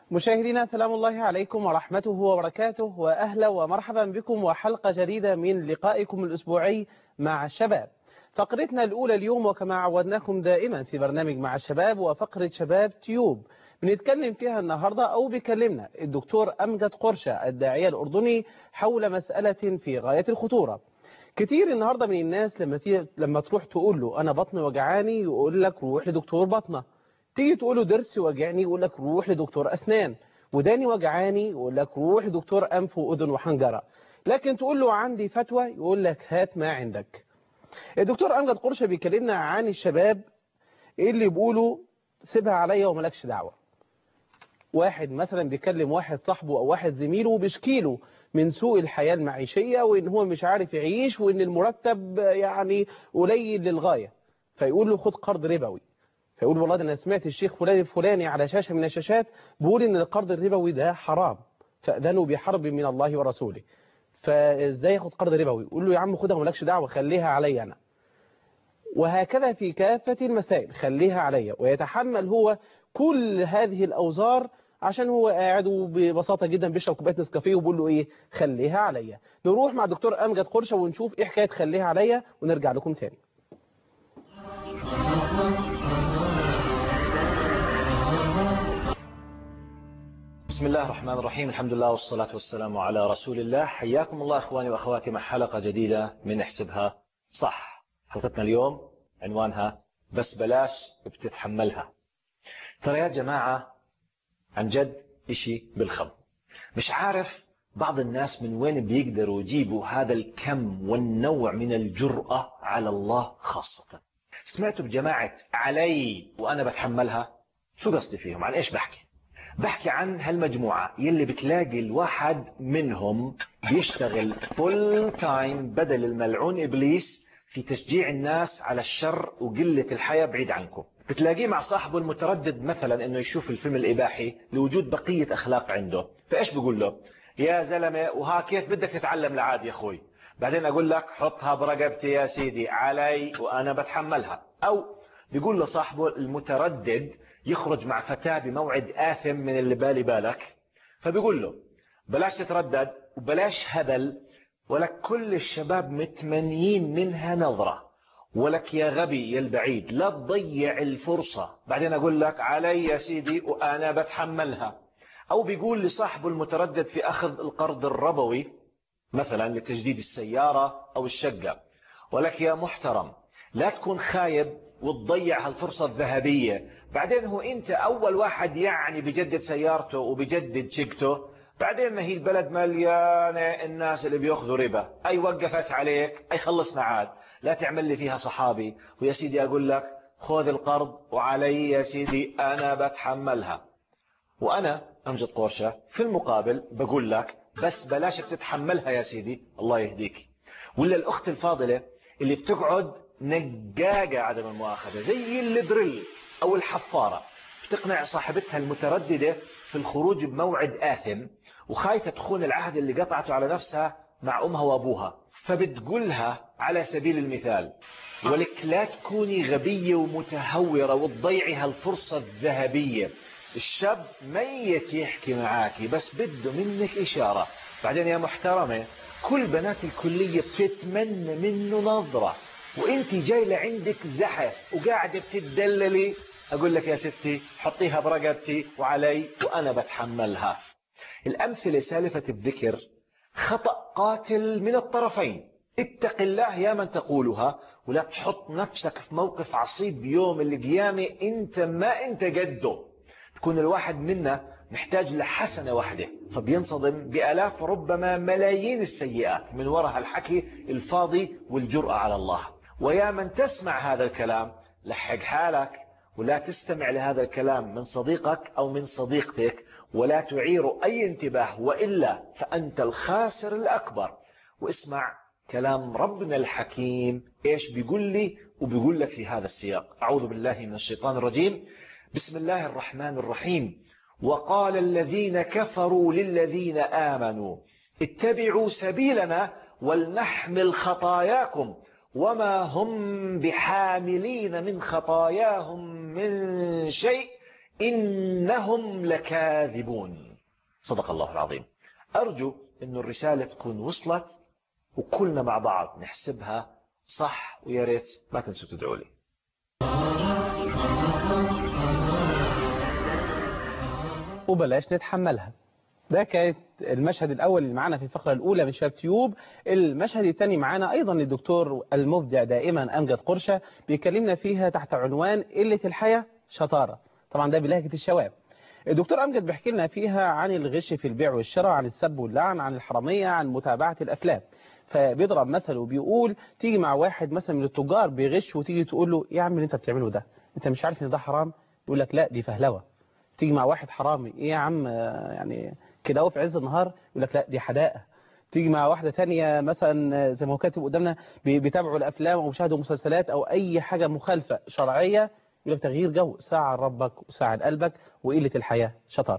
مشاهدينا سلام الله عليكم ورحمته وبركاته وأهلا ومرحبا بكم وحلقة جديدة من لقائكم الأسبوعي مع الشباب فقرتنا الأولى اليوم وكما عودناكم دائما في برنامج مع الشباب وفقرة شباب تيوب بنتكلم فيها النهاردة أو بيكلمنا الدكتور أمجد قرشة الداعية الأردني حول مسألة في غاية الخطورة كتير النهاردة من الناس لما, لما تروح تقول له أنا بطني وجعاني يقول لك روح لدكتور بطنه تيجي تقول له ضرسي وجعني يقول لك روح لدكتور أسنان وداني وجعاني يقول لك روح لدكتور أنف وأذن وحنجرة لكن تقول له عندي فتوى يقول لك هات ما عندك الدكتور أمجد قرشة بيكلمنا عن الشباب اللي بيقولوا سيبها عليا وملكش دعوة واحد مثلا بيكلم واحد صاحبه أو واحد زميله وبيشكيله من سوء الحياة المعيشية وإن هو مش عارف يعيش وإن المرتب يعني قليل للغاية فيقول له خد قرض ربوي فيقول والله ده انا سمعت الشيخ فلان الفلاني على شاشة من الشاشات بيقول ان القرض الربوي ده حرام فأذنوا بحرب من الله ورسوله فازاي ياخد قرض ربوي يقول له يا عم خدها ومالكش دعوه خليها عليا انا وهكذا في كافة المسائل خليها عليا ويتحمل هو كل هذه الأوزار عشان هو قاعد وببساطة جدا بيشرب كوبايه نسكافيه وبيقول له ايه خليها عليا نروح مع دكتور أمجد قرشة ونشوف ايه حكاية خليها عليا ونرجع لكم تاني بسم الله الرحمن الرحيم الحمد لله والصلاة والسلام على رسول الله حياكم الله أخواني وأخواتي مع حلقة جديدة من احسبها صح حلقتنا اليوم عنوانها بس بلاش بتتحملها ترى يا جماعة عن جد إشي بالخم مش عارف بعض الناس من وين بيقدروا يجيبوا هذا الكم والنوع من الجرأة على الله خاصة سمعتوا بجماعة علي وأنا بتحملها شو قصدي فيهم عن إيش بحكي بحكي عن هالمجموعة يلي بتلاقي الواحد منهم بيشتغل فول تايم بدل الملعون إبليس في تشجيع الناس على الشر وقلة الحياة بعيد عنكم بتلاقيه مع صاحبه المتردد مثلا انه يشوف الفيلم الإباحي لوجود بقية أخلاق عنده فإيش بقول له يا زلمة وها كيف بدك تتعلم العاد يا أخوي بعدين أقول لك حطها برقبتي يا سيدي علي وأنا بتحملها أو بيقول لصاحبه المتردد يخرج مع فتاة بموعد آثم من اللي بالي بالك فبيقول له بلاش تتردد وبلاش هبل ولك كل الشباب متمنيين منها نظرة ولك يا غبي يا البعيد لا تضيع الفرصة بعدين أقول لك علي يا سيدي وأنا بتحملها أو بيقول لصاحبه المتردد في أخذ القرض الربوي مثلا لتجديد السيارة أو الشقة ولك يا محترم لا تكون خايب وتضيع هالفرصة الذهبية بعدين هو انت اول واحد يعني بجدد سيارته وبجدد شقته بعدين ما هي البلد مليانة الناس اللي بياخذوا ربا اي وقفت عليك اي خلصنا عاد لا تعمل لي فيها صحابي ويا سيدي اقول لك خذ القرض وعلي يا سيدي انا بتحملها وانا امجد قرشة في المقابل بقول لك بس بلاشك تتحملها يا سيدي الله يهديك ولا الاخت الفاضلة اللي بتقعد نقاقة عدم المؤاخذة زي الدريل أو الحفارة بتقنع صاحبتها المترددة في الخروج بموعد آثم وخايفة تخون العهد اللي قطعته على نفسها مع أمها وأبوها فبتقولها على سبيل المثال ولك لا تكوني غبية ومتهورة وتضيعي هالفرصة الذهبية الشاب ميت يحكي معاكي بس بده منك إشارة بعدين يا محترمة كل بنات الكلية بتتمنى منه نظرة وانت جاي لعندك زحف وقاعدة بتدللي اقول لك يا ستي حطيها برقبتي وعلي وانا بتحملها الامثلة سالفة الذكر خطأ قاتل من الطرفين اتق الله يا من تقولها ولا تحط نفسك في موقف عصيب يوم القيامة انت ما انت قده تكون الواحد منا محتاج لحسنة واحدة فبينصدم بألاف ربما ملايين السيئات من وراء الحكي الفاضي والجرأة على الله ويا من تسمع هذا الكلام لحق حالك ولا تستمع لهذا الكلام من صديقك أو من صديقتك ولا تعير أي انتباه وإلا فأنت الخاسر الأكبر واسمع كلام ربنا الحكيم إيش بيقول لي وبيقول لك في هذا السياق أعوذ بالله من الشيطان الرجيم بسم الله الرحمن الرحيم وقال الذين كفروا للذين آمنوا اتبعوا سبيلنا ولنحمل خطاياكم وما هم بحاملين من خطاياهم من شيء إنهم لكاذبون صدق الله العظيم أرجو أن الرسالة تكون وصلت وكلنا مع بعض نحسبها صح ويا ريت ما تنسوا تدعوا لي وبلاش نتحملها ده كانت المشهد الأول اللي معانا في الفقرة الأولى من شباب تيوب المشهد الثاني معانا أيضا الدكتور المبدع دائما أمجد قرشة بيكلمنا فيها تحت عنوان قلة الحياة شطارة طبعا ده بلهجة الشباب الدكتور أمجد بيحكي لنا فيها عن الغش في البيع والشراء عن السب واللعن عن الحرامية عن متابعة الأفلام فبيضرب مثل وبيقول تيجي مع واحد مثلا من التجار بيغش وتيجي تقول له يا عم اللي انت بتعمله ده انت مش عارف ان ده حرام يقول لك لا دي فهلوه تيجي مع واحد حرامي ايه يا عم يعني كده هو في عز النهار يقول لك لا دي حداقه تيجي مع واحده ثانيه مثلا زي ما هو كاتب قدامنا بيتابعوا الافلام او بيشاهدوا مسلسلات او اي حاجه مخالفه شرعيه يقول لك تغيير جو ساعه لربك وساعه لقلبك وقله الحياه شطاره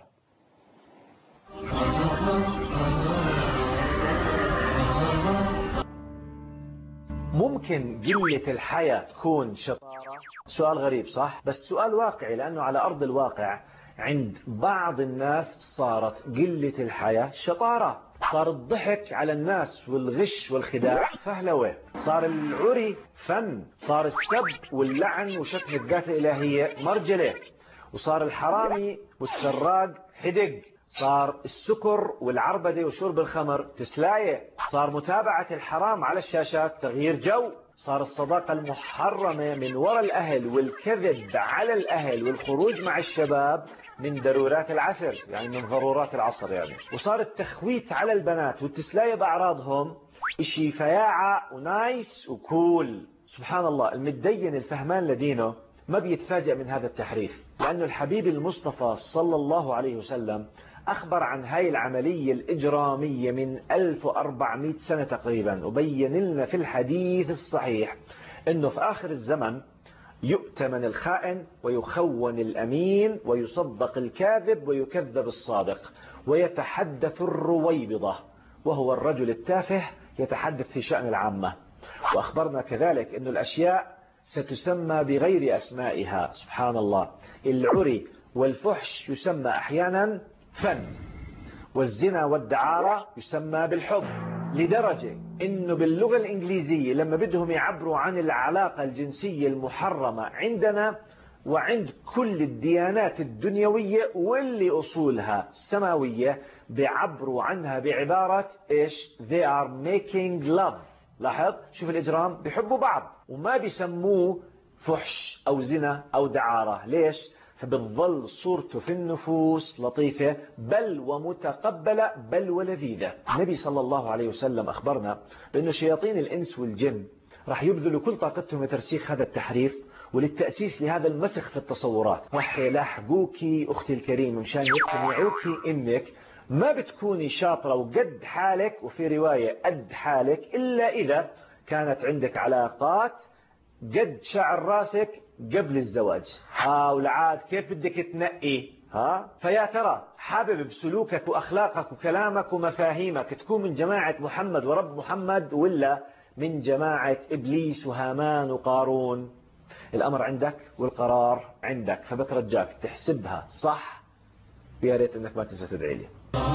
ممكن قلة الحياة تكون شطارة سؤال غريب صح بس سؤال واقعي لأنه على أرض الواقع عند بعض الناس صارت قلة الحياة شطارة صار الضحك على الناس والغش والخداع فهلوة صار العري فن صار السب واللعن وشتم الذات الإلهية مرجلة وصار الحرامي والسراق حدق صار السكر والعربدة وشرب الخمر تسلاية صار متابعة الحرام على الشاشات تغيير جو صار الصداقة المحرمة من وراء الأهل والكذب على الأهل والخروج مع الشباب من ضرورات العصر يعني من ضرورات العصر يعني وصار التخويت على البنات والتسلاية بأعراضهم اشي فياعة ونايس وكول سبحان الله المتدين الفهمان لدينه ما بيتفاجأ من هذا التحريف لأنه الحبيب المصطفى صلى الله عليه وسلم أخبر عن هاي العملية الإجرامية من 1400 سنة تقريبا وبين لنا في الحديث الصحيح أنه في آخر الزمن يؤتمن الخائن ويخون الأمين ويصدق الكاذب ويكذب الصادق ويتحدث الرويبضة وهو الرجل التافه يتحدث في شأن العامة وأخبرنا كذلك أن الأشياء ستسمى بغير أسمائها سبحان الله العري والفحش يسمى أحيانا فن والزنا والدعارة يسمى بالحب لدرجة انه باللغة الانجليزية لما بدهم يعبروا عن العلاقة الجنسية المحرمة عندنا وعند كل الديانات الدنيوية واللي اصولها سماوية بيعبروا عنها بعبارة ايش they are making love لاحظ شوف الاجرام بيحبوا بعض وما بيسموه فحش او زنا او دعارة ليش فبتظل صورته في النفوس لطيفة بل ومتقبلة بل ولذيذة النبي صلى الله عليه وسلم أخبرنا بأن شياطين الإنس والجن راح يبذلوا كل طاقتهم لترسيخ هذا التحريف وللتأسيس لهذا المسخ في التصورات راح يلاحقوكي أختي الكريمة مشان يقنعوكي إنك ما بتكوني شاطرة وقد حالك وفي رواية قد حالك إلا إذا كانت عندك علاقات قد شعر راسك قبل الزواج ها والعاد كيف بدك تنقي ها فيا ترى حابب بسلوكك وأخلاقك وكلامك ومفاهيمك تكون من جماعة محمد ورب محمد ولا من جماعة إبليس وهامان وقارون الأمر عندك والقرار عندك فبترجاك تحسبها صح يا ريت انك ما تنسى تدعي لي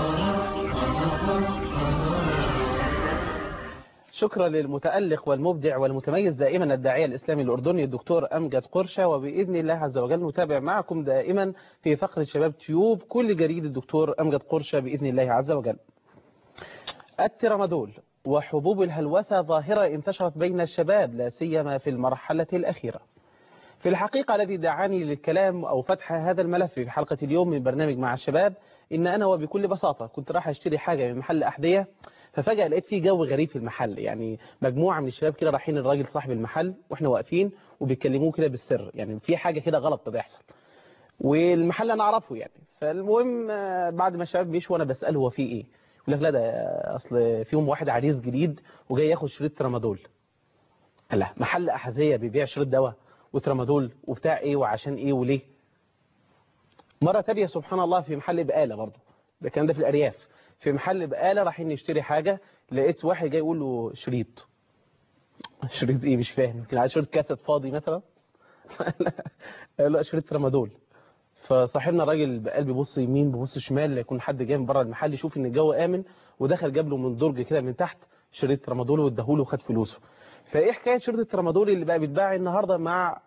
شكرا للمتألق والمبدع والمتميز دائما الداعية الإسلامي الأردني الدكتور أمجد قرشة وبإذن الله عز وجل نتابع معكم دائما في فقرة شباب تيوب كل جريد الدكتور أمجد قرشة بإذن الله عز وجل الترامادول وحبوب الهلوسة ظاهرة انتشرت بين الشباب لا سيما في المرحلة الأخيرة في الحقيقة الذي دعاني للكلام أو فتح هذا الملف في حلقة اليوم من برنامج مع الشباب إن أنا وبكل بساطة كنت راح أشتري حاجة من محل أحذية ففجأة لقيت فيه جو غريب في المحل يعني مجموعة من الشباب كده رايحين الراجل صاحب المحل واحنا واقفين وبيتكلموه كده بالسر يعني في حاجة كده غلط بتحصل والمحل انا اعرفه يعني فالمهم بعد ما الشباب مشوا وانا بسأله هو في ايه يقول لك لا ده اصل فيهم واحد عريس جديد وجاي ياخد شريط ترامادول لا محل احذيه بيبيع شريط دواء وترامادول وبتاع ايه وعشان ايه وليه مرة تانية سبحان الله في محل بقالة برضه ده كان ده في الأرياف في محل بقالة رايحين نشتري حاجة لقيت واحد جاي يقول له شريط شريط ايه مش فاهم يمكن عايز شريط كاسيت فاضي مثلا لا شريط ترامادول فصاحبنا الراجل بقى بيبص يمين بيبص شمال يكون حد جاي من بره المحل يشوف ان الجو امن ودخل جاب له من درج كده من تحت شريط ترامادول واداهوله وخد فلوسه فايه حكايه شريط الترامادول اللي بقى بيتباع النهارده مع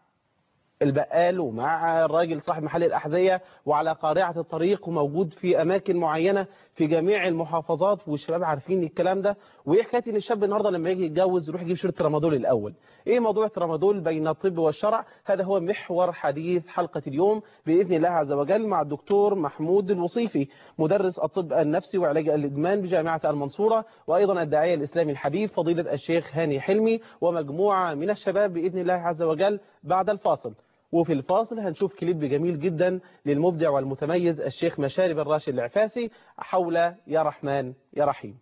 البقال ومع الراجل صاحب محل الأحذية وعلى قارعة الطريق وموجود في أماكن معينة في جميع المحافظات والشباب عارفين الكلام ده وإيه حكاية إن الشاب النهاردة لما يجي يتجوز يروح يجيب شريط ترامادول الأول إيه موضوع الترامادول بين الطب والشرع هذا هو محور حديث حلقة اليوم بإذن الله عز وجل مع الدكتور محمود الوصيفي مدرس الطب النفسي وعلاج الإدمان بجامعة المنصورة وأيضا الداعية الإسلامي الحبيب فضيلة الشيخ هاني حلمي ومجموعة من الشباب بإذن الله عز وجل بعد الفاصل وفي الفاصل هنشوف كليب جميل جدا للمبدع والمتميز الشيخ مشاري بن راشد العفاسي حول يا رحمن يا رحيم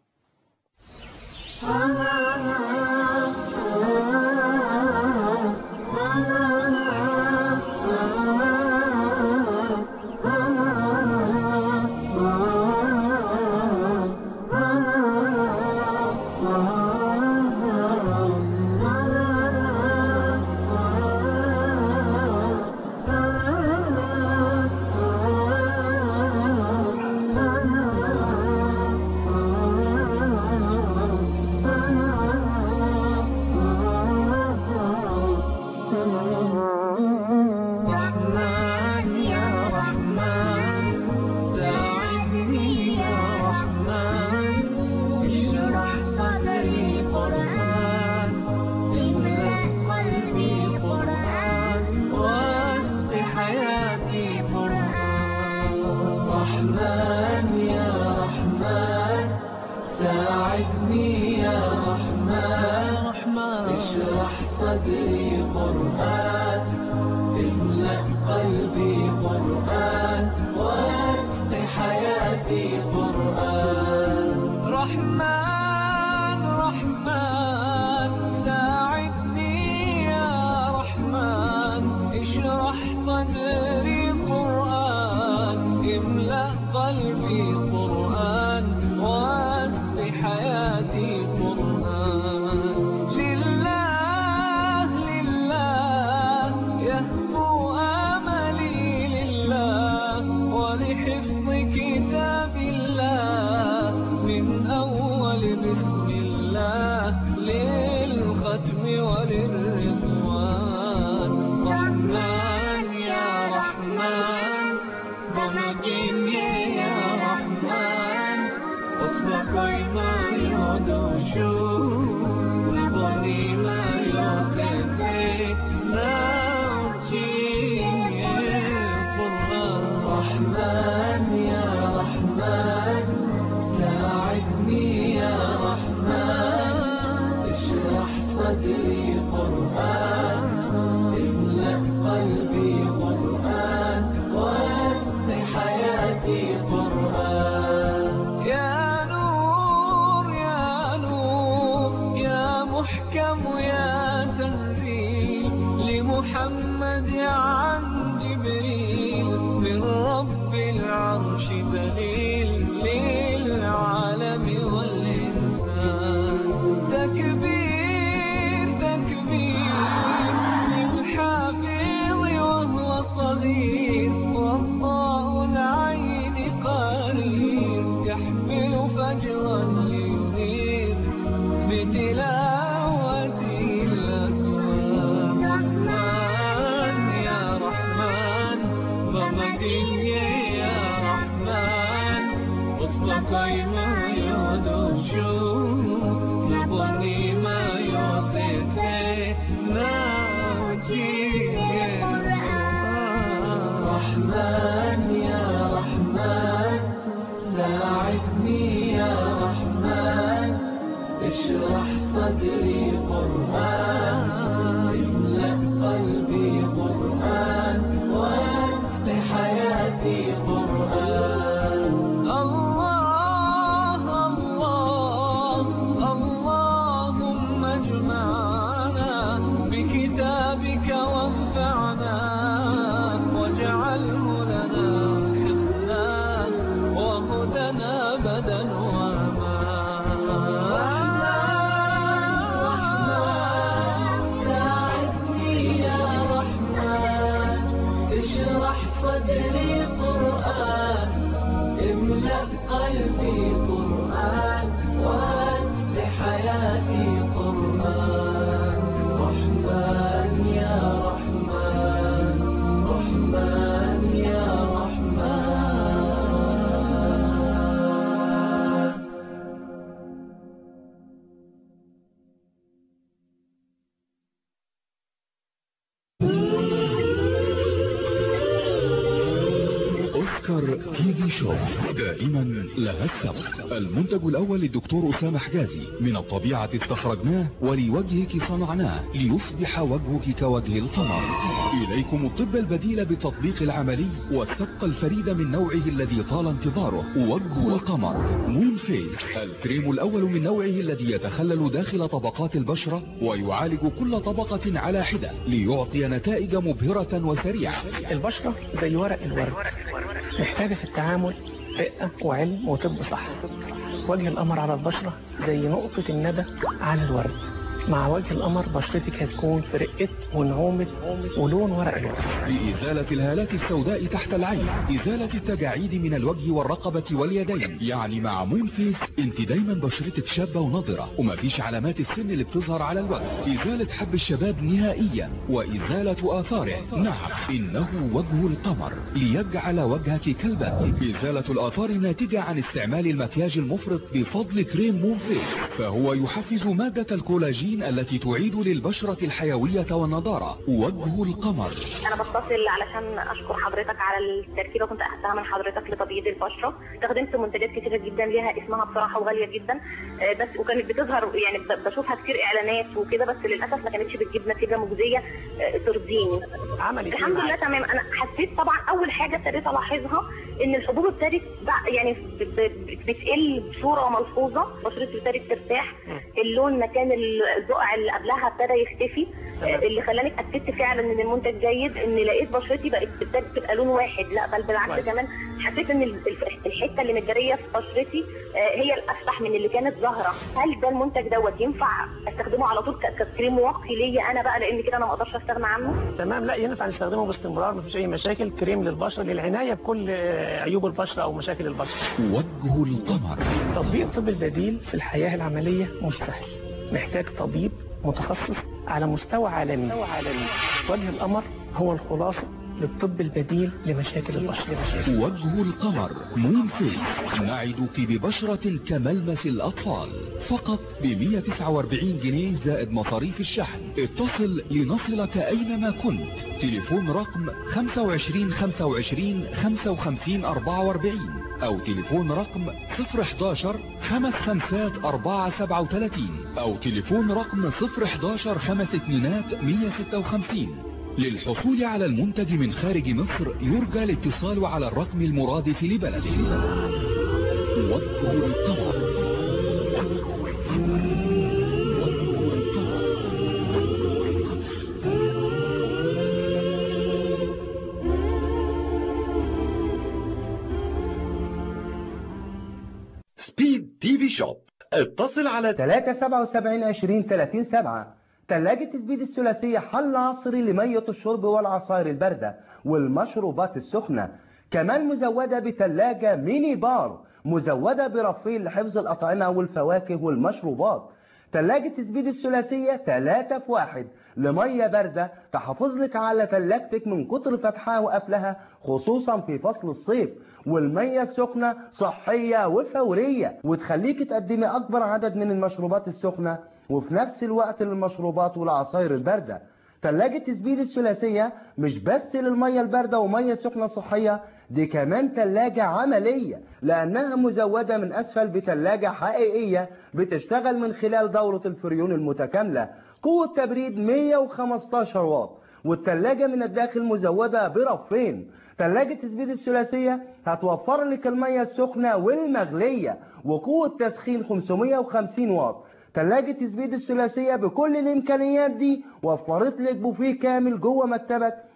الله قلبي قرآن واسق حياتي قرآن رحمن يا رحمن رحمن يا رحمن اوسكار تي في شو دائما لها السبق المنتج الاول للدكتور اسامه حجازي من الطبيعه استخرجناه ولوجهك صنعناه ليصبح وجهك كوجه القمر اليكم الطب البديل بالتطبيق العملي والسبق الفريد من نوعه الذي طال انتظاره وجه القمر مون فيس الكريم الاول من نوعه الذي يتخلل داخل طبقات البشره ويعالج كل طبقه على حده ليعطي نتائج مبهره وسريعه البشرة زي ورق الورد محتاجة في التعامل رقة وعلم وطب صح وجه القمر على البشرة زي نقطة الندى على الورد مع وجه القمر بشرتك هتكون في رقة ونعومة ولون ورق الورد لإزالة الهالات السوداء تحت العين إزالة التجاعيد من الوجه والرقبة واليدين يعني مع مون فيس انت دايما بشرتك شابة ونضرة ومفيش علامات السن اللي بتظهر على الوجه إزالة حب الشباب نهائيا وإزالة آثاره نعم إنه وجه القمر ليجعل وجهك كالبدر إزالة الآثار الناتجة عن استعمال المكياج المفرط بفضل كريم مون فيس فهو يحفز مادة الكولاجين التي تعيد للبشرة الحيوية والنضارة وجه القمر انا بتصل علشان اشكر حضرتك على التركيبه كنت اخدتها من حضرتك لتبييض البشره استخدمت منتجات كتيره جدا ليها اسمها بصراحه وغاليه جدا آه، بس وكانت بتظهر يعني ب- بشوفها كتير اعلانات وكده بس للاسف ما كانتش بتجيب نتيجه مجزيه آه، ترضيني عملت إيه الحمد لله معاك؟ تمام انا حسيت طبعا اول حاجه ابتديت الاحظها ان الحبوب ابتدت بع- يعني ب- ب- بتقل بصوره ملحوظه بشرتي ابتدت ترتاح اللون مكان الزقع اللي قبلها ابتدى يختفي تمام. آه، اللي خلاني اتاكدت فعلا ان المنتج جيد ان لقيت بشرتي بقت ابتدت تبقى لون واحد لا بل بالعكس كويس. كمان حسيت ان ال- الف- الحته اللي متجريه في بشرتي آه، هي الافتح من اللي كانت ظاهره هل ده المنتج دوت ينفع استخدمه على طول ك- ككريم واقي ليا انا بقى لان كده انا ما اقدرش استغنى عنه تمام لا ينفع نستخدمه باستمرار مفيش أي مشاكل كريم للبشرة للعناية بكل آه، عيوب البشرة أو مشاكل البشرة وجه القمر تطبيق الطب البديل في الحياة العملية مش سهل محتاج طبيب متخصص على مستوى عالمي وجه القمر هو الخلاصة للطب البديل لمشاكل البشرة وجه القمر مون فيس نعدك ببشرة كملمس الأطفال فقط ب 149 جنيه زائد مصاريف الشحن اتصل لنصلك أينما كنت تليفون رقم 25 25 55 44 أو تليفون رقم 011 خمس خمسات 437 أو تليفون رقم 011 خمس اتنينات 156 للحصول على المنتج من خارج مصر يرجى الاتصال على الرقم المرادف لبلده وجه القمر وجه القمر سبيد تي في شوب اتصل على 3 77 20 30 7 ثلاجة تثبيت الثلاثية حل عصري لمية الشرب والعصائر الباردة والمشروبات السخنة كمان مزودة بثلاجة ميني بار مزودة برفين لحفظ الأطعمة والفواكه والمشروبات ثلاجة تثبيت الثلاثية 3 في 1 لمية باردة تحافظ لك على ثلاجتك من كتر فتحها وقفلها خصوصا في فصل الصيف والمية السخنة صحية وفورية وتخليك تقدمي أكبر عدد من المشروبات السخنة وفي نفس الوقت للمشروبات والعصائر الباردة ثلاجة تثبيت الثلاثية مش بس للمية الباردة ومية سخنة صحية دي كمان ثلاجة عملية لأنها مزودة من أسفل بثلاجة حقيقية بتشتغل من خلال دورة الفريون المتكاملة قوة تبريد 115 واط والثلاجة من الداخل مزودة برفين ثلاجة تثبيت الثلاثية هتوفر لك المية السخنة والمغلية وقوة تسخين 550 واط ثلاجة تثبيت الثلاثية بكل الإمكانيات دي وفرت لك بوفيه كامل جوه مكتبك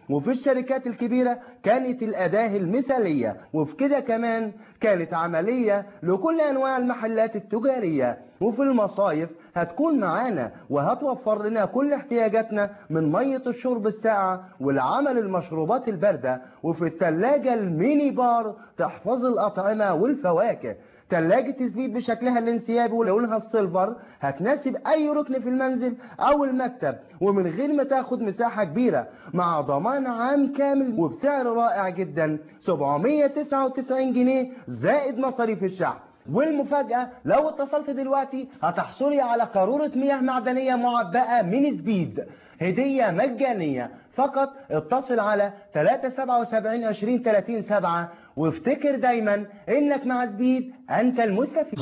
وفي الشركات الكبيرة كانت الأداة المثالية وفي كده كمان كانت عملية لكل أنواع المحلات التجارية وفي المصايف هتكون معانا وهتوفر لنا كل احتياجاتنا من مية الشرب الساقعة والعمل المشروبات الباردة وفي التلاجة الميني بار تحفظ الأطعمة والفواكه تلاجة سبيد بشكلها الانسيابي ولونها السيلفر هتناسب أي ركن في المنزل أو المكتب ومن غير ما تاخد مساحة كبيرة مع ضمان عام كامل وبسعر رائع جدا 799 جنيه زائد مصاريف الشحن والمفاجأة لو اتصلت دلوقتي هتحصلي على قارورة مياه معدنية معبأة من سبيد هدية مجانية فقط اتصل على 377 20 30 7 وافتكر دايما انك مع سبيد انت المستفيد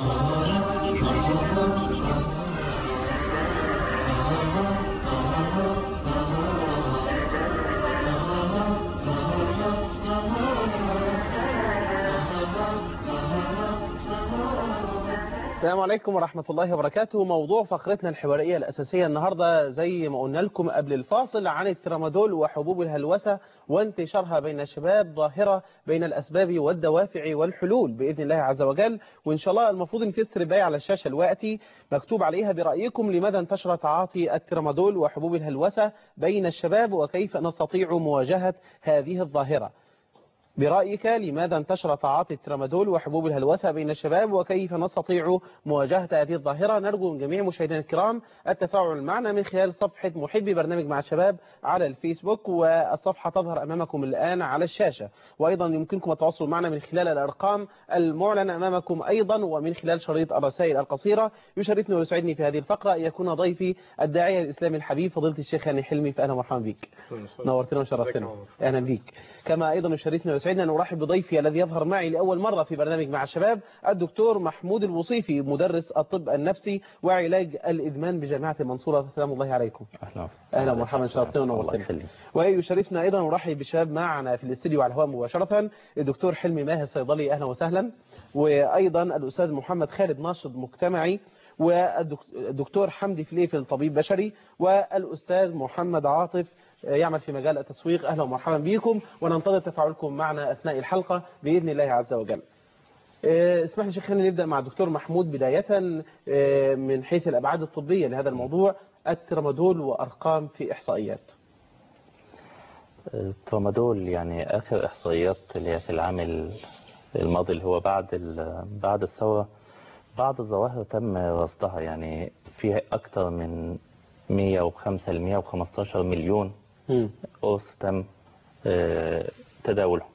السلام عليكم ورحمة الله وبركاته موضوع فقرتنا الحوارية الأساسية النهاردة زي ما قلنا لكم قبل الفاصل عن الترامادول وحبوب الهلوسة وانتشارها بين الشباب ظاهرة بين الأسباب والدوافع والحلول بإذن الله عز وجل وإن شاء الله المفروض إن في استرباية على الشاشة الوقتي مكتوب عليها برأيكم لماذا انتشر تعاطي الترامادول وحبوب الهلوسة بين الشباب وكيف نستطيع مواجهة هذه الظاهرة برأيك لماذا انتشر تعاطي الترامادول وحبوب الهلوسة بين الشباب وكيف نستطيع مواجهة هذه الظاهرة نرجو من جميع مشاهدينا الكرام التفاعل معنا من خلال صفحة محبي برنامج مع الشباب على الفيسبوك والصفحة تظهر أمامكم الآن على الشاشة وأيضا يمكنكم التواصل معنا من خلال الأرقام المعلنة أمامكم أيضا ومن خلال شريط الرسائل القصيرة يشرفني ويسعدني في هذه الفقرة أن يكون ضيفي الداعية الإسلامي الحبيب فضيلة الشيخ هاني حلمي فأهلا ومرحبا بك نورتنا وشرفتنا أهلا بك كما أيضا يشرفني ويسعدنا أن أرحب بضيفي الذي يظهر معي لأول مرة في برنامج مع الشباب الدكتور محمود الوصيفي مدرس الطب النفسي وعلاج الإدمان بجامعة المنصورة سلام الله عليكم اهلا أهلا ومرحبا شرفتنا ونورتنا ويشرفنا أيضا نرحب بشاب معنا في الاستديو على الهواء مباشرة الدكتور حلمي ماهر الصيدلي أهلا وسهلا وأيضا الأستاذ محمد خالد ناشط مجتمعي والدكتور حمدي فليفل طبيب بشري والأستاذ محمد عاطف يعمل في مجال التسويق أهلا ومرحبا بكم وننتظر تفاعلكم معنا أثناء الحلقة بإذن الله عز وجل اسمح لي شيخ خلينا نبدأ مع الدكتور محمود بداية من حيث الأبعاد الطبية لهذا الموضوع الترامادول وأرقام في إحصائيات الترامادول يعني آخر إحصائيات اللي هي في العام الماضي اللي هو بعد بعد الثورة بعض الظواهر تم رصدها يعني فيها أكثر من 105 ل 115 مليون قرص تم تداوله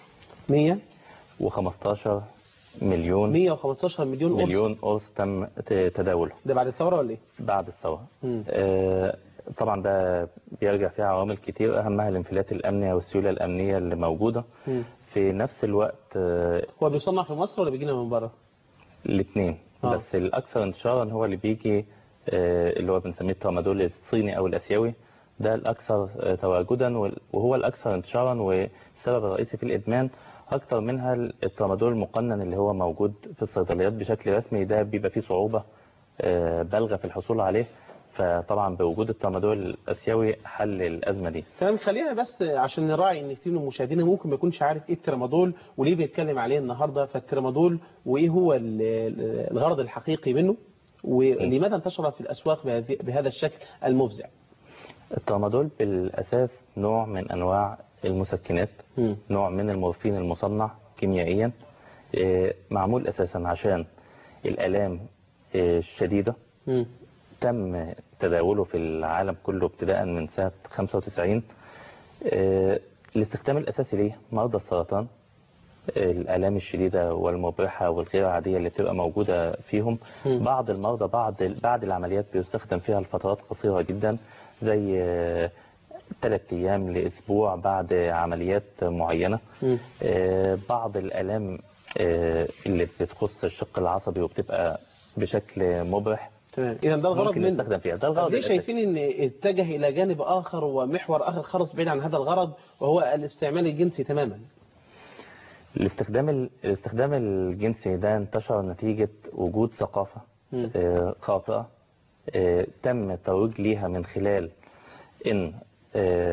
115 مليون 115 مليون قرص مليون قرص تم تداوله ده بعد الثورة ولا ايه؟ بعد الثورة آه طبعا ده بيرجع فيها عوامل كتير أهمها الانفلات الأمنية والسيولة الأمنية اللي موجودة م. في نفس الوقت آه هو بيصنع في مصر ولا بيجينا من بره؟ الاثنين آه. بس الأكثر انتشارا هو اللي بيجي اللي هو بنسميه الترامادول الصيني او الاسيوي ده الاكثر تواجدا وهو الاكثر انتشارا والسبب الرئيسي في الادمان اكثر منها الترامادول المقنن اللي هو موجود في الصيدليات بشكل رسمي ده بيبقى فيه صعوبة بالغة في الحصول عليه فطبعا بوجود الترامادول الاسيوي حل الازمه دي تمام خلينا بس عشان نراعي ان كتير من المشاهدين ممكن ما يكونش عارف ايه الترامادول وليه بيتكلم عليه النهارده فالترامادول وايه هو الغرض الحقيقي منه ولماذا انتشر في الأسواق بهذا الشكل المفزع الترامادول بالأساس نوع من أنواع المسكنات م. نوع من المورفين المصنع كيميائيا معمول أساسا عشان الألام الشديدة م. تم تداوله في العالم كله ابتداء من سنة 95 الاستخدام الأساسي ليه مرضى السرطان الآلام الشديدة والمبرحة والغير عادية اللي بتبقى موجودة فيهم م. بعض المرضى بعد بعد العمليات بيستخدم فيها لفترات قصيرة جدا زي ثلاث أيام لأسبوع بعد عمليات معينة م. بعض الآلام اللي بتخص الشق العصبي وبتبقى بشكل مبرح تمام اذا ده الغرض منه نستخدم فيها ده الغرض ليه شايفين ان اتجه الى جانب اخر ومحور اخر خالص بعيد عن هذا الغرض وهو الاستعمال الجنسي تماما الاستخدام الاستخدام الجنسي ده انتشر نتيجة وجود ثقافة آه خاطئة آه تم الترويج ليها من خلال ان آه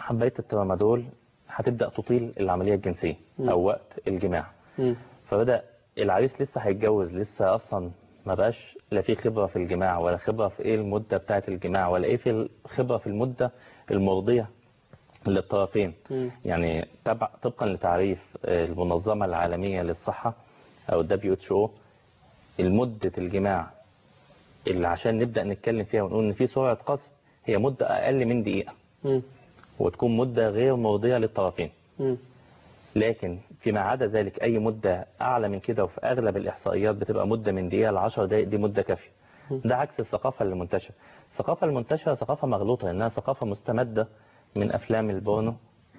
حبايه الترامادول هتبدا تطيل العمليه الجنسيه مم. او وقت الجماع مم. فبدا العريس لسه هيتجوز لسه اصلا ما بقاش لا في خبره في الجماع ولا خبره في ايه المده بتاعه الجماع ولا ايه في الخبره في المده المرضيه للطرفين مم. يعني تبع طبقا لتعريف آه، المنظمه العالميه للصحه او الدبليو اتش او المده الجماع اللي عشان نبدا نتكلم فيها ونقول ان في سرعه قذف هي مده اقل من دقيقه مم. وتكون مده غير مرضيه للطرفين مم. لكن فيما عدا ذلك أي مدة أعلى من كده وفي أغلب الإحصائيات بتبقى مدة من دقيقة ل 10 دقائق دي مدة كافية ده عكس الثقافة اللي منتشرة الثقافة المنتشرة ثقافة مغلوطة إنها ثقافة مستمدة من أفلام البورنو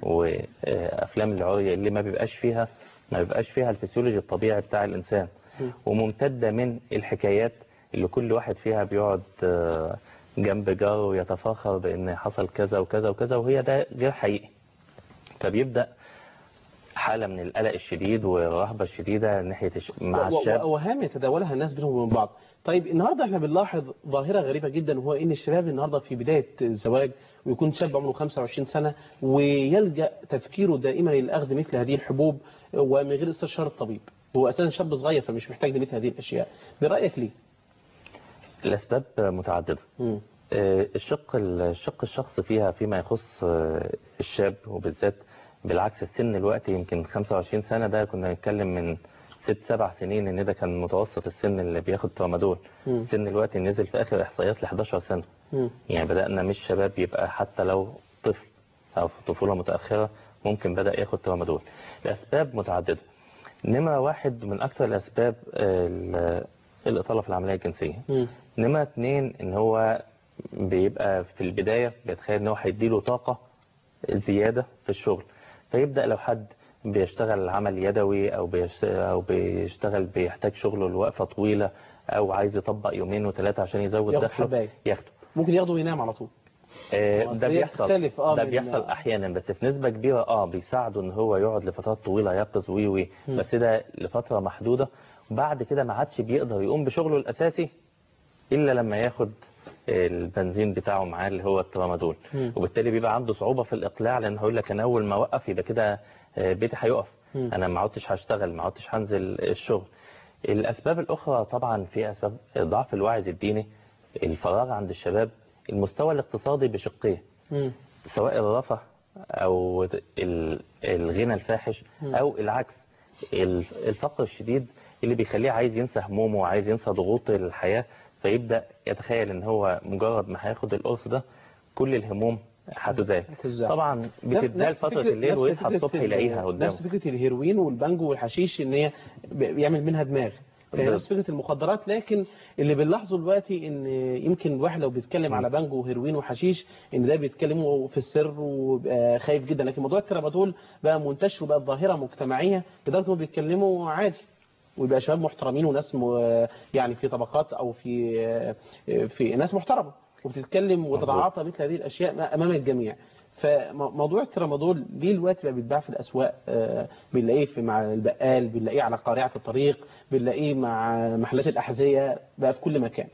وأفلام العري اللي ما بيبقاش فيها ما بيبقاش فيها الفسيولوجي الطبيعي بتاع الإنسان وممتدة من الحكايات اللي كل واحد فيها بيقعد آه، جنب جاره ويتفاخر بأن حصل كذا وكذا وكذا وهي ده غير حقيقي فبيبدأ حالة من القلق الشديد والرهبة الشديدة ناحية الش... مع و- و- الشاب وهام يتداولها الناس بينهم وبين بعض طيب النهارده احنا بنلاحظ ظاهره غريبه جدا وهو ان الشباب النهارده في بدايه الزواج ويكون شاب عمره 25 سنه ويلجا تفكيره دائما للاخذ مثل هذه الحبوب ومن غير استشاره الطبيب هو اساسا شاب صغير فمش محتاج لمثل هذه الاشياء برايك ليه؟ الأسباب متعددة مم. آه، الشق الشق الشخص فيها فيما يخص آه، الشاب وبالذات بالعكس السن الوقت يمكن 25 سنة ده كنا نتكلم من ست سبع سنين ان ده كان متوسط السن اللي بياخد ترامادول مم. السن الوقت نزل في اخر احصائيات ل 11 سنة مم. يعني بدأنا مش شباب يبقى حتى لو طفل أو في طفولة متأخرة ممكن بدأ ياخد ترامادول الأسباب متعددة نمرة واحد من أكثر الأسباب ال- الإطالة في العملية الجنسية مم. نمرة اتنين إن هو بيبقى في البداية بيتخيل إن هو هيديله طاقة زيادة في الشغل فيبدأ لو حد بيشتغل عمل يدوي أو بيش- أو بيشتغل بيحتاج شغله لوقفة طويلة أو عايز يطبق يومين وثلاثة عشان يزود ياخد دخله حباية. ياخده ممكن ياخده وينام على طول آه، أصل ده هي بيحصل بتختلف، آه، ده من- بيحصل احيانا بس في نسبه كبيره اه بيساعده ان هو يقعد لفترات طويله يقظ وي وي مم. بس ده لفتره محدوده وبعد كده ما عادش بيقدر يقوم بشغله الاساسي الا لما ياخد البنزين بتاعه معاه اللي هو الترامادول مم. وبالتالي بيبقى عنده صعوبه في الاقلاع لان هيقول لك انا اول ما اوقف يبقى كده آه، بيتي هيقف مم. انا ما عدتش هشتغل ما عدتش هنزل الشغل الاسباب الاخرى طبعا في اسباب ضعف الوعي الديني الفراغ عند الشباب المستوى الاقتصادي بشقيه مم. سواء الرفاه او ال- الغنى الفاحش مم. او العكس ال- الفقر الشديد اللي بيخليه عايز ينسى همومه وعايز ينسى ضغوط الحياة فيبدأ يتخيل ان هو مجرد ما هياخد القرص ده كل الهموم هتزال هتزال. طبعا بتدال نفس فترة فكرة- الليل نفس ويصحى فكرة الصبح ال- يلاقيها قدامه نفس فكرة الهيروين والبانجو والحشيش ان هي ب- بيعمل منها دماغ فهي بالظبط. نفس فكرة المخدرات لكن اللي بنلاحظه دلوقتي ان يمكن الواحد لو بيتكلم على بانجو وهيروين وحشيش ان ده بيتكلموا في السر وبيبقى خايف جدا لكن موضوع الترامادول بقى منتشر وبقى ظاهرة مجتمعية لدرجة انهم بيتكلموا عادي ويبقى شباب محترمين وناس م... يعني في طبقات او في في ناس محترمه وبتتكلم وتتعاطى مثل هذه الاشياء امام الجميع فموضوع الترامادول ليه الوقت بقى بيتباع في الاسواق آه، بنلاقيه في مع البقال بنلاقيه على قارعه الطريق بنلاقيه مع محلات الاحذيه بقى في كل مكان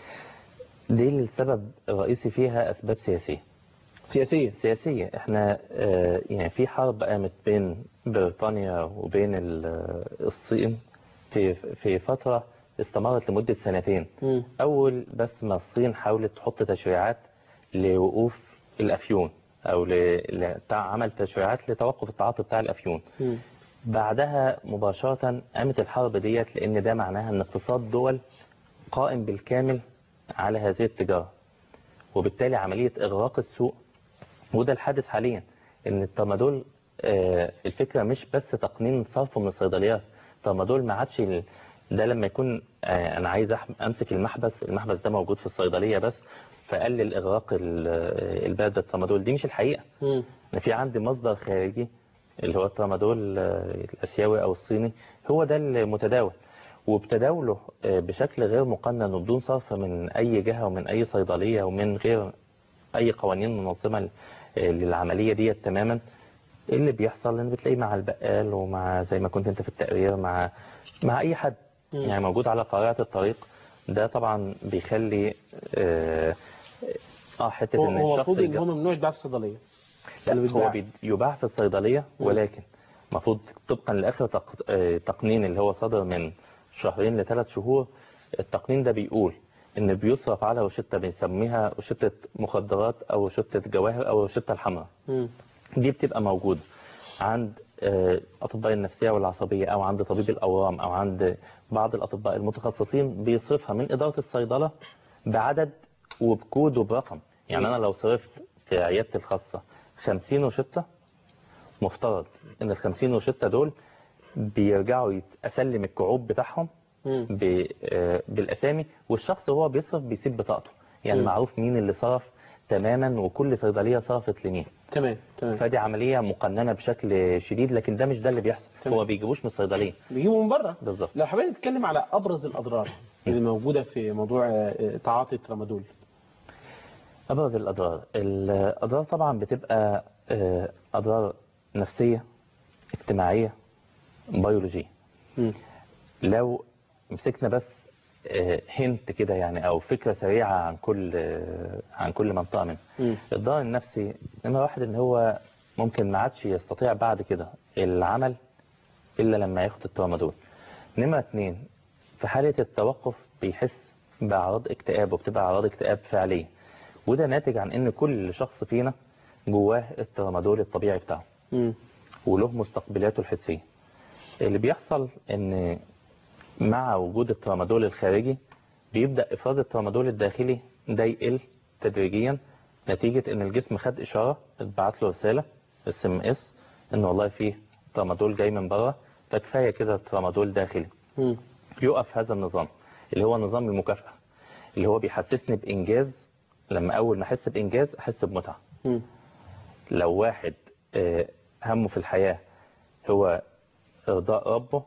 دي السبب الرئيسي فيها اسباب سياسية سياسيا سياسية احنا آه، يعني في حرب قامت بين بريطانيا وبين ال- الصين في في فترة استمرت لمدة سنتين مم. أول بس ما الصين حاولت تحط تشريعات لوقوف الأفيون أو ل- ل- عمل تشريعات لتوقف التعاطي بتاع الأفيون مم. بعدها مباشرة قامت الحرب ديت لأن ده معناها أن اقتصاد دول قائم بالكامل على هذه التجارة وبالتالي عملية إغراق السوق وده الحادث حاليا ان الترامادول آه، الفكرة مش بس تقنين صرفه من الصيدليات الترامادول ما عادش ال- ده لما يكون آه، انا عايز أح- امسك المحبس المحبس ده موجود في الصيدلية بس فقلل اغراق ال- آه، البلد الترامادول دي مش الحقيقة مم. انا في عندي مصدر خارجي اللي هو الترامادول آه، الاسيوي او الصيني هو ده المتداول وبتداوله آه، بشكل غير مقنن وبدون صرف من اي جهة ومن اي صيدلية ومن غير اي قوانين منظمة ل- آه، للعملية دي تماما إيه اللي بيحصل ان بتلاقيه مع البقال ومع زي ما كنت انت في التقرير مع مع اي حد مم. يعني موجود على قارعة الطريق ده طبعا بيخلي اه, آه حتة هو ان هو الشخص المفروض ان الج- هو ممنوع يتباع في الصيدليه لا اللي هو بيتباع. بي- يباع في الصيدلية ولكن المفروض طبقا لآخر تق- آه، تقنين اللي هو صدر من شهرين لثلاث شهور التقنين ده بيقول ان بيصرف على روشتة بنسميها روشتة مخدرات او روشتة جواهر او روشتة الحمراء مم. دي بتبقى موجودة عند آه، أطباء النفسية والعصبية أو عند طبيب الأورام أو عند بعض الأطباء المتخصصين بيصرفها من إدارة الصيدلة بعدد وبكود وبرقم يعني أنا لو صرفت في عيادتي الخاصة 50 روشتة مفترض إن ال 50 روشتة دول بيرجعوا يت- أسلم الكعوب بتاعهم مم. ب- آه، بالأسامي والشخص وهو بيصرف بيسيب بطاقته يعني مم. معروف مين اللي صرف تماما وكل صيدلية صرفت لمين تمام تمام فدي عملية مقننة بشكل شديد لكن ده مش ده اللي بيحصل تمام. هو بيجيبوش من الصيدلية بيجيبوا من بره بالظبط لو حابين نتكلم على ابرز الاضرار اللي موجوده في موضوع آه، تعاطي الترامادول أبرز الأضرار الأضرار طبعا بتبقى آه، أضرار نفسية اجتماعية بيولوجية مم. لو مسكنا بس آه، هنت كده يعني أو فكرة سريعة عن كل آه، عن كل منطقة منها مم. الضرر النفسي نمرة واحد ان هو ممكن ما عادش يستطيع بعد كده العمل الا لما ياخد الترامادول نمرة اتنين في حالة التوقف بيحس بأعراض اكتئاب وبتبقى أعراض اكتئاب فعلية وده ناتج عن ان كل شخص فينا جواه الترامادول الطبيعي بتاعه مم. وله مستقبلاته الحسية اللي بيحصل ان مع وجود الترامادول الخارجي بيبدأ افراز الترامادول الداخلي ده يقل تدريجيا نتيجة ان الجسم خد اشارة اتبعت له رسالة اس ام اس ان والله فيه ترامادول جاي من بره فكفاية كده ترامادول داخلي مم. يقف هذا النظام اللي هو نظام المكافأة اللي هو بيحسسني بإنجاز لما أول ما أحس بإنجاز أحس بمتعة مم. لو واحد آه، همه في الحياة هو إرضاء ربه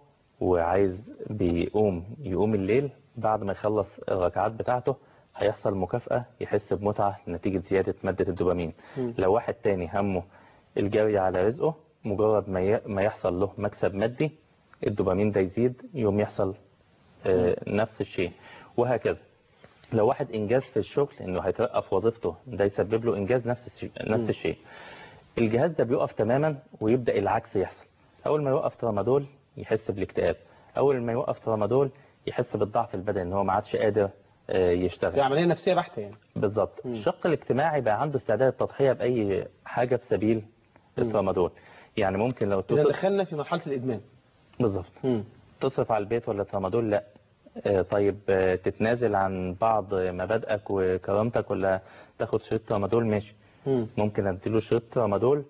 وعايز بيقوم يقوم الليل بعد ما يخلص الركعات بتاعته هيحصل مكافأة يحس بمتعة نتيجة زيادة مادة الدوبامين مم. لو واحد تاني همه الجري على رزقه مجرد ما ي- ما يحصل له مكسب مادي الدوبامين ده يزيد يوم يحصل آه، نفس الشيء وهكذا لو واحد انجاز في الشغل انه هيترقى في وظيفته ده يسبب له انجاز نفس الشيء نفس الشيء الجهاز ده بيقف تماما ويبدا العكس يحصل اول ما يوقف ترامادول يحس بالاكتئاب اول ما يوقف ترامادول يحس بالضعف البدني ان هو ما عادش قادر آه، دي يشتغل عمليه نفسيه بحته يعني بالظبط مم. الشق الاجتماعي بقى عنده استعداد التضحيه باي حاجه في سبيل الترامادول يعني ممكن لو اذا تصرف دخلنا في مرحله الادمان بالظبط مم. تصرف على البيت ولا ترامادول لا آه، طيب آه، تتنازل عن بعض مبادئك وكرامتك ولا تاخد شريط ترامادول ماشي مم. ممكن اديله شريط ترامادول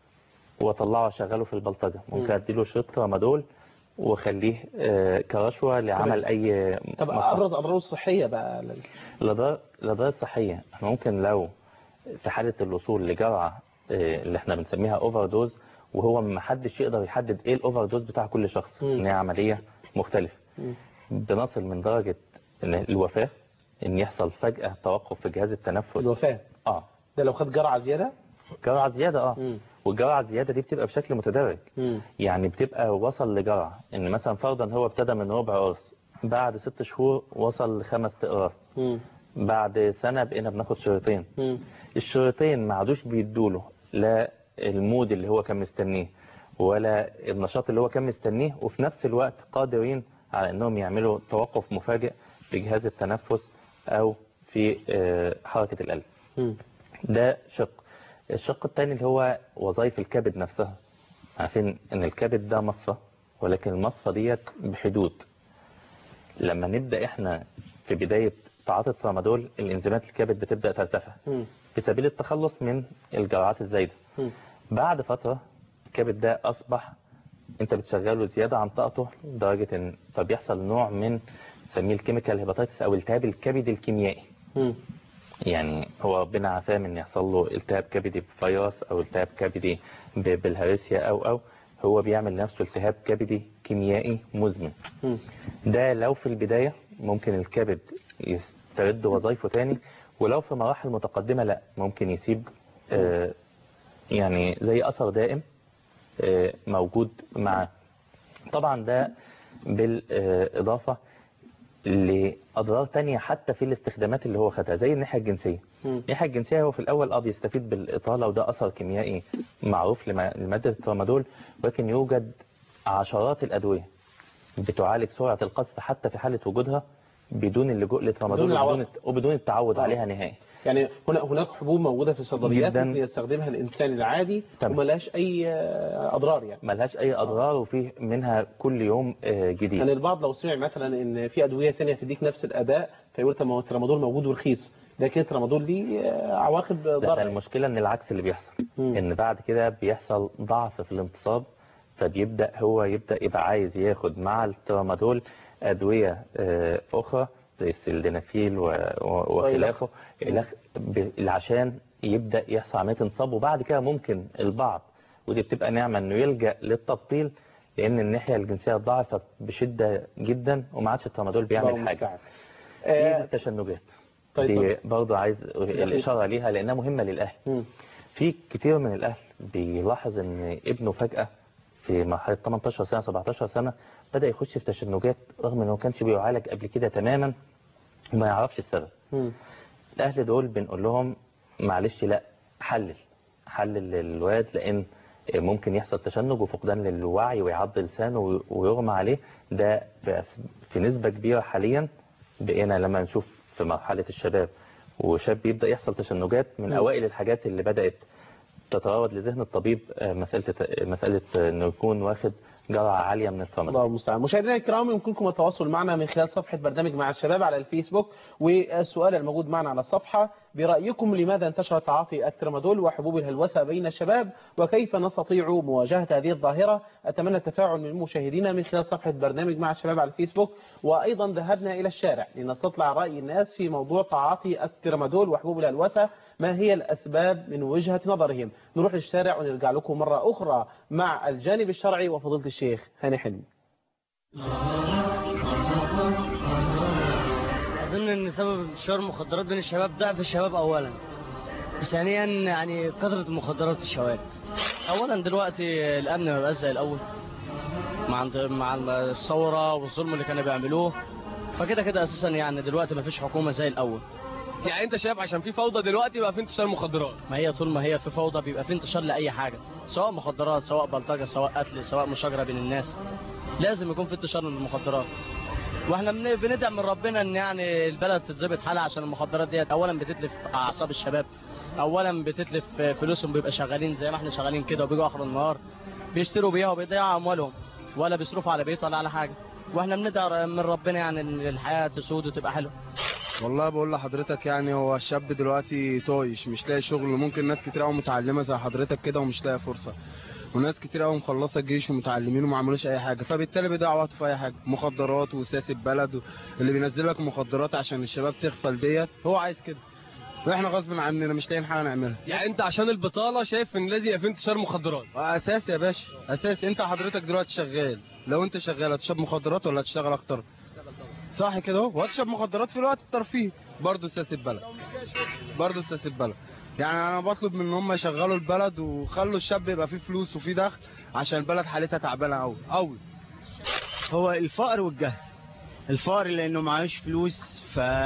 واطلعه اشغله في البلطجه ممكن مم. اديله شريط ترامادول واخليه آه، كرشوه لعمل اي طب مصلحة. ابرز اضراره الصحيه بقى الأضرار الأضرار الصحية احنا ممكن لو في حالة الوصول لجرعة آه، اللي احنا بنسميها اوفر دوز وهو ما حدش يقدر يحدد ايه الاوفر دوز بتاع كل شخص مم. ان هي عملية مختلفة مم. بنصل من درجة إن الوفاة ان يحصل فجأة توقف في جهاز التنفس الوفاه اه ده لو خد جرعه زياده جرعة زيادة اه مم. والجرعة الزيادة دي بتبقى بشكل متدرج مم. يعني بتبقى وصل لجرعة ان مثلا فرضا هو ابتدى من ربع قرص بعد ست شهور وصل لخمس اقراص مم. بعد سنة بقينا بناخد شريطين مم. الشريطين ما عادوش بيدوله لا المود اللي هو كان مستنيه ولا النشاط اللي هو كان مستنيه وفي نفس الوقت قادرين على انهم يعملوا توقف مفاجئ في جهاز التنفس او في آه، حركة القلب مم. ده شق الشق الثاني اللي هو وظائف الكبد نفسها عارفين ان الكبد ده مصفى ولكن المصفى ديت بحدود لما نبدأ احنا في بداية تعاطي الترامادول الانزيمات الكبد بتبدأ ترتفع مم. في سبيل التخلص من الجرعات الزايدة مم. بعد فترة الكبد ده أصبح أنت بتشغله زيادة عن طاقته لدرجة إن فبيحصل نوع من نسميه الكيميكال هيباتيتس أو التهاب الكبد الكيميائي مم. يعني هو ربنا عافاه من يحصل له التهاب كبدي بفيروس أو التهاب كبدي ب- بالهرسيا أو أو هو بيعمل نفسه التهاب كبدي كيميائي مزمن مم. ده لو في البداية ممكن الكبد يسترد وظائفه تاني ولو في مراحل متقدمة لا ممكن يسيب آه، يعني زي أثر دائم آه، موجود معاه طبعا ده بالإضافة لأضرار تانية حتى في الاستخدامات اللي هو خدها زي الناحية الجنسية مم. الناحية الجنسية هو في الأول اه بيستفيد بالإطالة وده أثر كيميائي معروف لما- لمادة الترامادول ولكن يوجد عشرات الأدوية بتعالج سرعة القذف حتى في حالة وجودها بدون اللجوء للترامادول بدون وبدون العوائق. وبدون التعود آه. عليها نهائي يعني هنا هناك حبوب موجودة في الصيدليات جداً. ممكن يستخدمها الإنسان العادي تمام. وملهاش أي آه، أضرار يعني ملهاش أي أضرار وفيه منها كل يوم آه، جديد يعني البعض لو سمع مثلا ان في ادويه ثانيه تديك نفس الاداء فيقول طب ما هو الترامادول موجود ورخيص لكن الترامادول ليه آه، عواقب لا ده ضرر المشكلة ان العكس اللي بيحصل مم. ان بعد كده بيحصل ضعف في الانتصاب فبيبدأ هو يبدأ يبقى عايز ياخد مع الترامادول أدوية آه، أخرى زي السلدنافيل و- و- وخلافه إلخ- ب- عشان يبدأ يحصل عملية انصاب وبعد كده ممكن البعض ودي بتبقى نعمة انه يلجأ للتبطيل لان الناحية الجنسية ضعفت بشدة جدا وما عادش الترامادول الله بيعمل حاجة المستعان. دي آه، التشنجات طيب، دي طيب. برضه عايز الإشارة ليها لأنها مهمة للأهل مم. في كتير من الأهل بيلاحظ إن ابنه فجأة في مرحلة 18 سنة 17 سنة بدأ يخش في تشنجات رغم إنه ما كانش بيعالج قبل كده تماما وما يعرفش السبب مم. الأهل دول بنقول لهم معلش لا حلل حلل الواد لأن ممكن يحصل تشنج وفقدان للوعي ويعض لسانه ويغمى عليه ده بس- في نسبة كبيرة حاليا بقينا لما نشوف في مرحلة الشباب وشاب يبدأ يحصل تشنجات من مم. أوائل الحاجات اللي بدأت تتراود لذهن الطبيب آه، مسألة مسألة إنه يكون واخد جرعة عالية من الترامادول الله المستعان مشاهدينا الكرام يمكنكم التواصل معنا من خلال صفحة برنامج مع الشباب على الفيسبوك والسؤال الموجود معنا على الصفحة برأيكم لماذا انتشر تعاطي الترامادول وحبوب الهلوسة بين الشباب وكيف نستطيع مواجهة هذه الظاهرة أتمنى التفاعل من المشاهدين من خلال صفحة برنامج مع الشباب على الفيسبوك وأيضا ذهبنا إلى الشارع لنستطلع رأي الناس في موضوع تعاطي الترامادول وحبوب الهلوسة ما هي الأسباب من وجهة نظرهم نروح للشارع ونرجع لكم مرة أخرى مع الجانب الشرعي وفضيلة الشيخ هاني حلمي أظن أن سبب انتشار المخدرات بين الشباب ضعف الشباب أولا ثانيا يعني كثرة المخدرات في الشوارع أولا دلوقتي الأمن ما بقاش زي الأول مع مع الثورة والظلم اللي كانوا بيعملوه فكده كده أساسا يعني دلوقتي ما فيش حكومة زي الأول يعني انت شايف عشان في فوضى دلوقتي بقى في انتشار مخدرات ما هي طول ما هي في فوضى بيبقى في انتشار لأي حاجة سواء مخدرات سواء بلطجة سواء قتل سواء مشاجرة بين الناس لازم يكون في انتشار للمخدرات واحنا بن- بندعم من ربنا ان يعني البلد تتظبط حالها عشان المخدرات ديت اولا بتتلف اعصاب الشباب اولا بتتلف فلوسهم بيبقى شغالين زي ما احنا شغالين كده وبيجوا اخر النهار بيشتروا بيها وبيضيعوا اموالهم ولا بيصرفوا على بيت ولا على حاجه واحنا بندعم من ربنا يعني ان الحياه تسود وتبقى حلوه والله بقول لحضرتك يعني هو الشاب دلوقتي طايش مش لاقي شغل ممكن ناس كتير قوي متعلمه زي حضرتك كده ومش لاقي فرصه وناس كتير قوي مخلصه الجيش ومتعلمين وما عملوش اي حاجه فبالتالي بيضيعوا وقته في اي حاجه مخدرات وسياسه بلد اللي بينزل لك مخدرات عشان الشباب تغفل ديت هو عايز كده واحنا غصب عننا مش لاقيين حاجه نعملها يعني انت عشان البطاله شايف ان لازم يبقى في انتشار مخدرات اساسي يا باشا اساسي انت حضرتك دلوقتي شغال لو انت شغال هتشرب مخدرات ولا هتشتغل اكتر صح كده اهو وهتشرب مخدرات في الوقت الترفيهي برضه سياسه بلد برضه سياسه بلد يعني انا بطلب من ان هم يشغلوا البلد وخلوا الشاب يبقى فيه فلوس وفيه دخل عشان البلد حالتها تعبانه قوي قوي هو الفقر والجهل الفقر لانه معهوش فلوس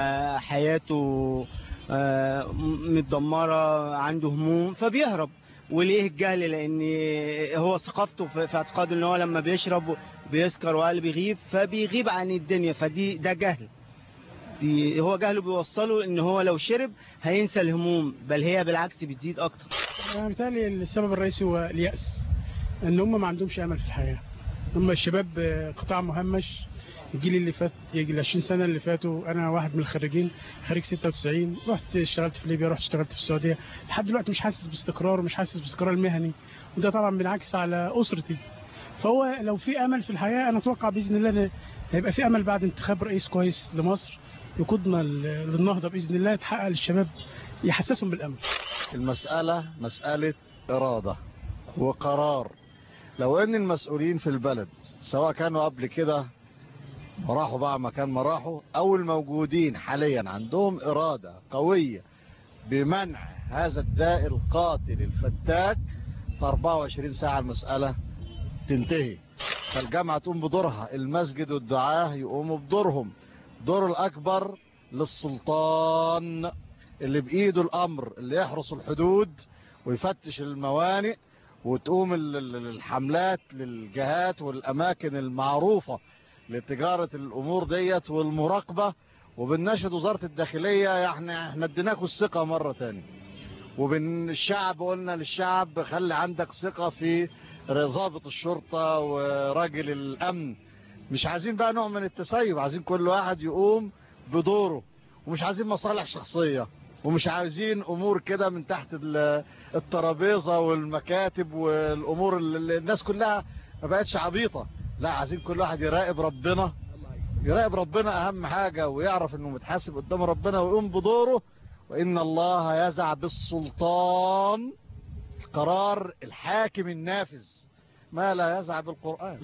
فحياته آه، م- متدمره عنده هموم فبيهرب وليه الجهل لان هو ثقافته في في اعتقاده ان هو لما بيشرب بيسكر وقلب بيغيب فبيغيب عن الدنيا فدي ده جهل دي هو جهله بيوصله ان هو لو شرب هينسى الهموم بل هي بالعكس بتزيد اكتر أنا بالتالي السبب الرئيسي هو اليأس ان هم ما عندهمش امل في الحياه هم الشباب آه، قطاع مهمش الجيل اللي فات يجي ال 20 سنه اللي فاتوا انا واحد من الخريجين خريج 96 رحت اشتغلت في ليبيا رحت اشتغلت في السعوديه لحد دلوقتي مش حاسس باستقرار ومش حاسس باستقرار مهني وده طبعا بينعكس على اسرتي فهو لو في امل في الحياه انا اتوقع باذن الله ان هيبقى في امل بعد انتخاب رئيس كويس لمصر يقودنا ل- للنهضه باذن الله تحقق للشباب يحسسهم بالامل المسألة مسألة إرادة وقرار لو ان المسؤولين في البلد سواء كانوا قبل كده وراحوا بقى مكان ما راحوا او الموجودين حاليا عندهم إرادة قوية بمنع هذا الداء القاتل الفتاك في 24 ساعة المسألة تنتهي فالجامعة تقوم بدورها المسجد والدعاة يقوموا بدورهم دور الأكبر للسلطان اللي بإيده الأمر اللي يحرس الحدود ويفتش الموانئ وتقوم ال- ال- الحملات للجهات والأماكن المعروفة لتجارة الأمور ديت والمراقبة وبنناشد وزارة الداخلية يعني احنا اديناكم الثقة مرة تانية وبين الشعب قلنا للشعب خلي عندك ثقة في ضابط الشرطة وراجل الأمن مش عايزين بقى نوع من التسيب عايزين كل واحد يقوم بدوره ومش عايزين مصالح شخصية ومش عايزين امور كده من تحت ال- الترابيزة والمكاتب والامور اللي الناس كلها ما بقتش عبيطة لا عايزين كل واحد يراقب ربنا يراقب ربنا اهم حاجة ويعرف انه متحاسب قدام ربنا ويقوم بدوره وان الله يزع بالسلطان قرار الحاكم النافذ ما لا يزع بالقرآن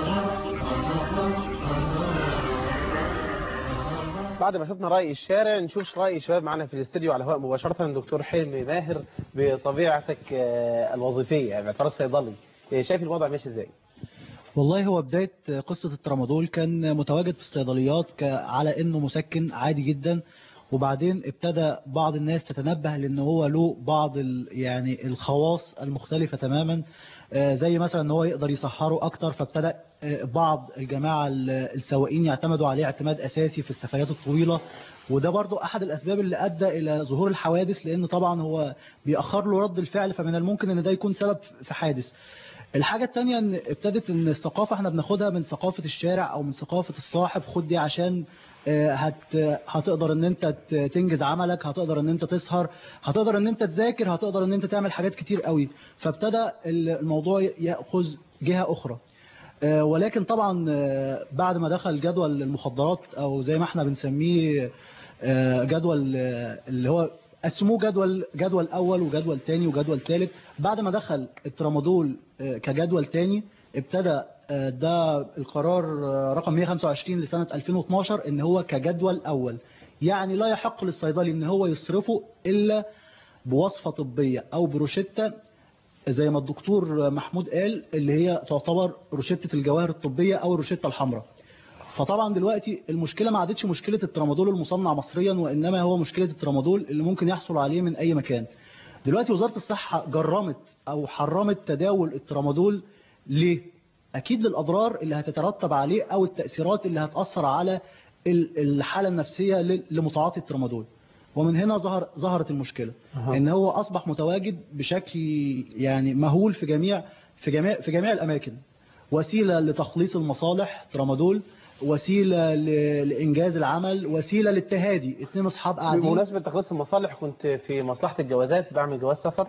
بعد ما شفنا رأي الشارع نشوف رأي الشباب معنا في الاستديو على الهواء مباشرة دكتور حلمي ماهر بطبيعتك آه، الوظيفية يعني باعتبارك صيدلي آه، شايف الوضع ماشي ازاي؟ والله هو بداية قصة الترامادول كان متواجد في الصيدليات ك- على انه مسكن عادي جدا وبعدين ابتدى بعض الناس تتنبه لان هو له بعض ال- يعني الخواص المختلفة تماما آه، زي مثلا ان هو يقدر يسحره اكتر فابتدى آه، بعض الجماعة ال- السواقين يعتمدوا عليه اعتماد اساسي في السفريات الطويلة وده برضو احد الاسباب اللي ادى الى ظهور الحوادث لان طبعا هو بيأخر له رد الفعل فمن الممكن ان ده يكون سبب في حادث الحاجة التانية ان ابتدت ان الثقافة احنا بناخدها من ثقافة الشارع او من ثقافة الصاحب خد دي عشان آه، هت هتقدر ان انت ت- تنجز عملك هتقدر ان انت تسهر هتقدر ان انت تذاكر هتقدر ان انت تعمل حاجات كتير قوي فابتدى الموضوع يأخذ جهة اخرى آه، ولكن طبعا آه، بعد ما دخل جدول المخدرات او زي ما احنا بنسميه آه، جدول آه، اللي هو قسموه جدول جدول اول وجدول تاني وجدول تالت بعد ما دخل الترامادول آه، كجدول تاني ابتدى آه، ده القرار آه، رقم 125 لسنة 2012 ان هو كجدول اول يعني لا يحق للصيدلي ان هو يصرفه الا بوصفة طبية او بروشتة زي ما الدكتور محمود قال اللي هي تعتبر روشتة الجواهر الطبية او الروشتة الحمراء فطبعا دلوقتي المشكلة ما عادتش مشكلة الترامادول المصنع مصريا وإنما هو مشكلة الترامادول اللي ممكن يحصل عليه من أي مكان دلوقتي وزارة الصحة جرمت أو حرمت تداول الترامادول ليه؟ أكيد للأضرار اللي هتترتب عليه أو التأثيرات اللي هتأثر على ال- الحالة النفسية ل- لمتعاطي الترامادول ومن هنا ظهر ظهرت المشكلة أها. ان هو اصبح متواجد بشكل يعني مهول في جميع في جميع في جميع الاماكن وسيلة لتخليص المصالح ترامادول وسيلة ل- لإنجاز العمل وسيلة للتهادي اتنين أصحاب قاعدين بمناسبة تخليص المصالح كنت في مصلحة الجوازات بعمل جواز سفر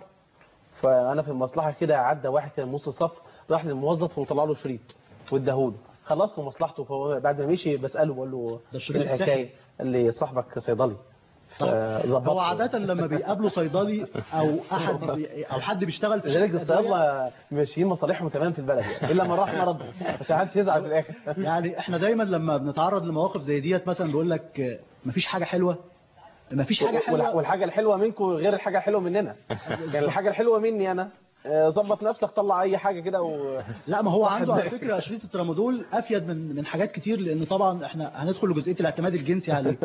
فأنا في المصلحة كده عدى واحد كان نص صف راح للموظف وطلع له شريط واداهوله خلصت مصلحته فهو بعد ما مشي بسأله بقول له ده الشريط إيه الحكاية قال لي صاحبك صيدلي فظبطته. هو عادة لما بيقابلوا صيدلي أو أحد أو حد بيشتغل في لذلك شركة أدوية الصيادلة ماشيين مصالحهم تمام في البلد يعني إلا من رحم ربنا عشان محدش يزعل في الآخر يعني احنا دايما لما بنتعرض لمواقف زي ديت مثلا بيقول لك آه، مفيش حاجة حلوة مفيش حاجة والح- حلوة والحاجة الحلوة منكم غير الحاجة الحلوة مننا يعني الحاجة الحلوة مني أنا آه، ظبط نفسك طلع أي حاجة كده و... لا ما هو واحد عنده على زي- فكرة شريط الترامادول أفيد من من حاجات كتير لأن طبعا احنا هندخل لجزئية الاعتماد الجنسي عليه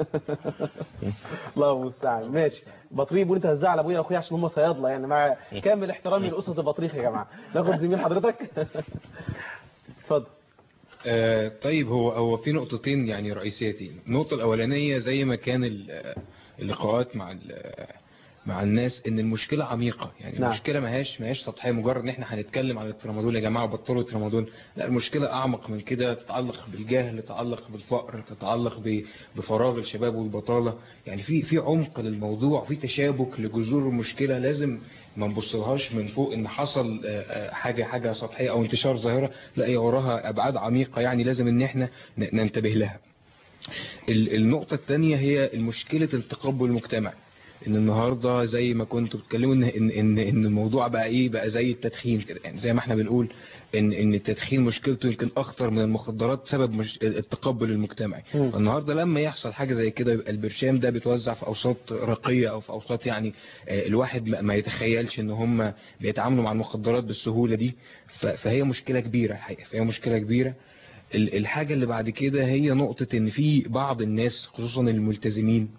الله المستعان ماشي بطريق بيقول انت هتزعل ابويا واخويا عشان هم صيادله يعني مع كامل احترامي لاسره البطريق يا جماعه ناخد زميل حضرتك اتفضل آه طيب هو هو في نقطتين يعني رئيسيتين النقطة الأولانية زي ما كان ال- آه، اللقاءات مع ال- آه، مع الناس ان المشكلة عميقة يعني نعم. المشكلة ما هياش ما هياش سطحية مجرد ان احنا هنتكلم عن الترامادول يا جماعة بطلوا الترامادول لا المشكلة اعمق من كده تتعلق بالجهل تتعلق بالفقر تتعلق ب- بفراغ الشباب والبطالة يعني في في عمق للموضوع في تشابك لجذور المشكلة لازم ما نبصلهاش من فوق ان حصل آه، آه، حاجة حاجة سطحية او انتشار ظاهرة لا هي وراها ابعاد عميقة يعني لازم ان احنا ن- ننتبه لها ال- النقطة الثانية هي مشكلة التقبل المجتمعي ان النهارده زي ما كنتوا بتتكلموا ان ان ان ان الموضوع بقى ايه بقى زي التدخين كده يعني زي ما احنا بنقول ان ان التدخين مشكلته يمكن اخطر من المخدرات سبب مش التقبل المجتمعي النهارده لما يحصل حاجه زي كده يبقى البرشام ده بيتوزع في اوساط راقيه او في اوساط يعني آه، الواحد ما ما يتخيلش ان هم بيتعاملوا مع المخدرات بالسهوله دي ف- فهي مشكله كبيره الحقيقه فهي مشكله كبيره ال- الحاجة اللي بعد كده هي نقطة ان في بعض الناس خصوصا الملتزمين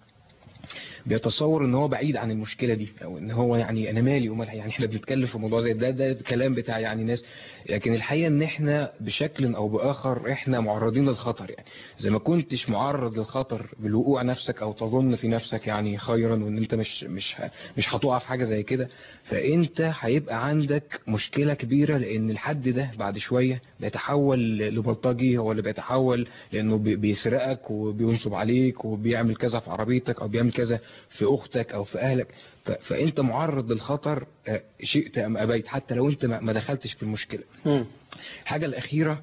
بيتصور ان هو بعيد عن المشكله دي او ان هو يعني انا مالي ومالها يعني احنا بنتكلم في موضوع زي ده ده كلام بتاع يعني ناس لكن الحقيقه ان احنا بشكل او باخر احنا معرضين للخطر يعني زي ما كنتش معرض للخطر بالوقوع نفسك او تظن في نفسك يعني خيرا وان انت مش مش ه- مش هتقع في حاجه زي كده فانت هيبقى عندك مشكله كبيره لان الحد ده بعد شويه بيتحول لبلطجي هو اللي بيتحول لانه بي- بيسرقك وبينصب عليك وبيعمل كذا في عربيتك او بيعمل كذا في اختك او في اهلك ف- فانت معرض للخطر آه، شئت ام ابيت حتى لو انت ما ما دخلتش في المشكله الحاجه الاخيره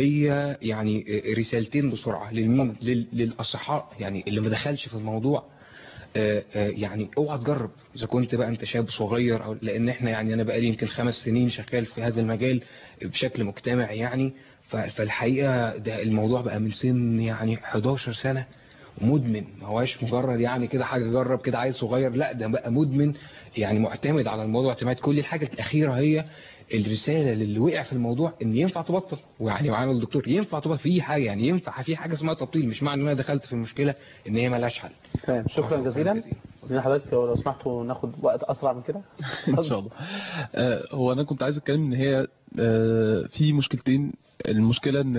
هي يعني رسالتين بسرعه للمين لل- للاصحاء يعني اللي ما دخلش في الموضوع آه، آه، يعني اوعى تجرب اذا كنت بقى انت شاب صغير او لان احنا يعني انا بقالي يمكن خمس سنين شغال في هذا المجال بشكل مجتمعي يعني ف- فالحقيقه ده الموضوع بقى من سن يعني 11 سنه مدمن ما هواش مجرد يعني كده حاجه جرب كده عيل صغير لا ده بقى مدمن يعني معتمد على الموضوع اعتماد كلي الحاجه الاخيره هي الرساله للي وقع في الموضوع ان ينفع تبطل ويعني معانا الدكتور ينفع تبطل في حاجه يعني ينفع في حاجه اسمها تبطيل مش معنى ان انا دخلت في المشكله ان هي ملهاش حل تمام شكرا جزيلا عايزين حضرتك لو سمحتوا ناخد وقت اسرع من كده ان شاء الله آه، هو انا كنت عايز اتكلم ان هي آه، في مشكلتين المشكله ان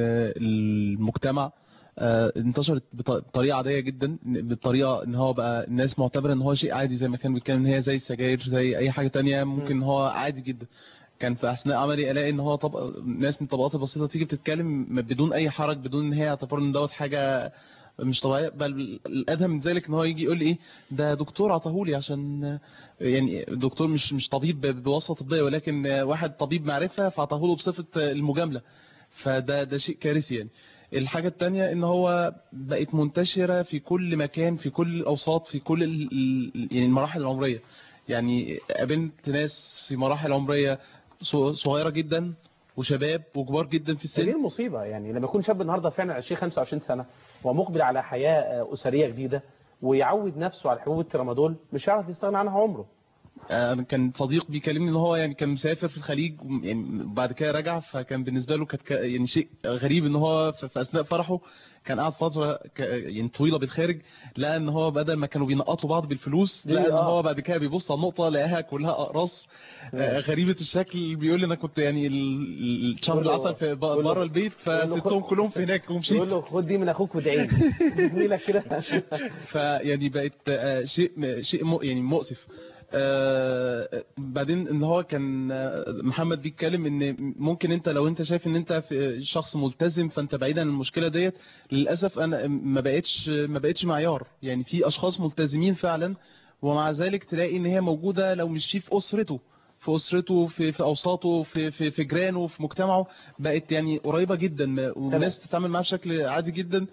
المجتمع آه، انتشرت بط- بطريقه عاديه جدا بالطريقه ان هو بقى الناس معتبره ان هو شيء عادي زي ما كان بيتكلم ان هي زي السجاير زي اي حاجه تانية ممكن ان هو عادي جدا كان في اثناء عملي الاقي ان هو طب... ناس من الطبقات البسيطه تيجي بتتكلم بدون اي حرج بدون ان هي تعتبر ان دوت حاجه مش طبيعيه بل الادهى من ذلك ان هو يجي يقول لي ايه ده دكتور عطاهولي عشان يعني دكتور مش مش طبيب بواسطه طبيه ولكن واحد طبيب معرفه فعطاهوله بصفه المجامله فده ده شيء كارثي يعني الحاجة التانية ان هو بقت منتشرة في كل مكان في كل الاوساط في كل ال- ال- يعني المراحل العمرية يعني قابلت ناس في مراحل عمرية ص- صغيرة جدا وشباب وكبار جدا في دي السن المصيبة يعني لما يكون شاب النهاردة فعلا 20 25 سنة ومقبل على حياة آه، أسرية جديدة ويعود نفسه على حبوب الترامادول مش هيعرف يستغنى عنها عمره انا كان صديق بيكلمني ان هو يعني كان مسافر في الخليج وم- يعني بعد كده رجع فكان بالنسبه له كانت ك- يعني شيء غريب ان هو في في اثناء فرحه كان قاعد فتره ك- يعني طويله بالخارج لقى ان هو بدل ما كانوا بينقطوا بعض بالفلوس دي لقى ان آه. هو بعد كده بيبص على النقطه لقاها كلها اقراص آه، غريبه الشكل بيقول لي انا كنت يعني ال- الشهر يقول له- العسل في ب- يقول له- بره البيت يقول له فسبتهم خد- كلهم في هناك ومشيت يقول له خد دي من أخوك وادعي لي زميلك كده فيعني بقت آه، شيء شيء مؤ- يعني مؤسف آه، بعدين ان هو كان آه، محمد بيتكلم ان ممكن انت لو انت شايف ان انت في شخص ملتزم فانت بعيد عن المشكله ديت للاسف انا ما بقتش ما بقتش معيار يعني في اشخاص ملتزمين فعلا ومع ذلك تلاقي ان هي موجوده لو مش في في اسرته في اسرته في في اوساطه في في في جيرانه في مجتمعه بقت يعني قريبه جدا ما- والناس بتتعامل معاه بشكل عادي جدا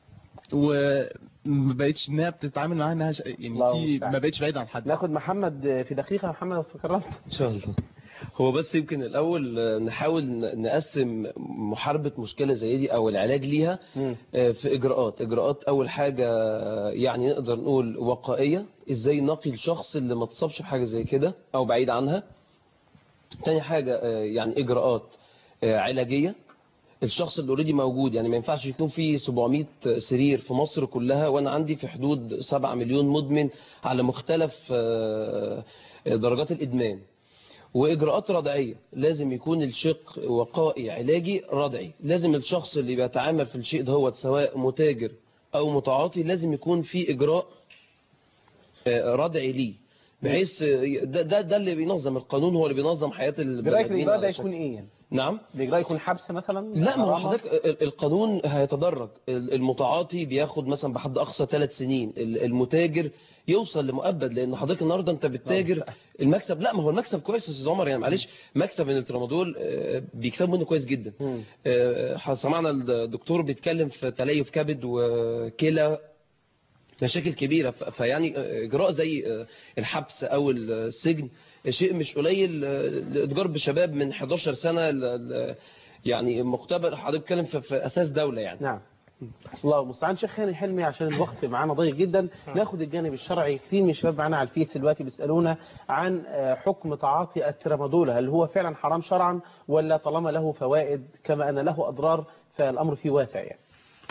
وما بقتش انها بتتعامل معاها انها ش- يعني الله في المستعان. ما بقتش بعيد عن حد ناخد محمد في دقيقة محمد لو استكرمت ان شاء الله هو بس يمكن الاول آه، نحاول ن- نقسم محاربه مشكله زي دي او العلاج ليها آه، في اجراءات اجراءات اول حاجه آه، يعني نقدر نقول وقائيه ازاي نقي الشخص اللي ما اتصابش بحاجه زي كده او بعيد عنها تاني حاجه آه، يعني اجراءات آه، علاجيه الشخص اللي اوريدي موجود يعني ما ينفعش يكون في 700 سرير في مصر كلها وانا عندي في حدود 7 مليون مدمن على مختلف آه، درجات الادمان واجراءات ردعيه لازم يكون الشق وقائي علاجي ردعي لازم الشخص اللي بيتعامل في الشيء ده هو سواء متاجر او متعاطي لازم يكون في اجراء آه، ردعي ليه بحيث آه، ده, ده ده اللي بينظم القانون هو اللي بينظم حياه البني برأيك آدمين الإجراء ده على يكون شكل- إيه يعني؟ نعم الإجراء يكون حبس مثلا لا ما هو غرامة؟ حضرتك ال- القانون هيتدرج ال- المتعاطي بياخد مثلا بحد اقصى ثلاث سنين ال- المتاجر يوصل لمؤبد لان حضرتك النهارده انت بتتاجر المكسب لا ما هو المكسب كويس يا استاذ عمر يعني معلش مكسب من الترامادول آه، بيكسبوا منه كويس جدا آه، سمعنا الدكتور بيتكلم في تليف كبد وكلى مشاكل كبيرة ف- فيعني إجراء زي الحبس أو السجن شيء مش قليل لإتجار بشباب من 11 سنة ل- ل- يعني مختبر حضرتك بتتكلم في في أساس دولة يعني نعم الله المستعان شيخ هاني حلمي عشان الوقت معانا ضيق جدا ناخد الجانب الشرعي كتير من الشباب معانا على الفيس دلوقتي بيسالونا عن آه، حكم تعاطي الترامادول هل هو فعلا حرام شرعا ولا طالما له فوائد كما ان له اضرار فالامر فيه واسع يعني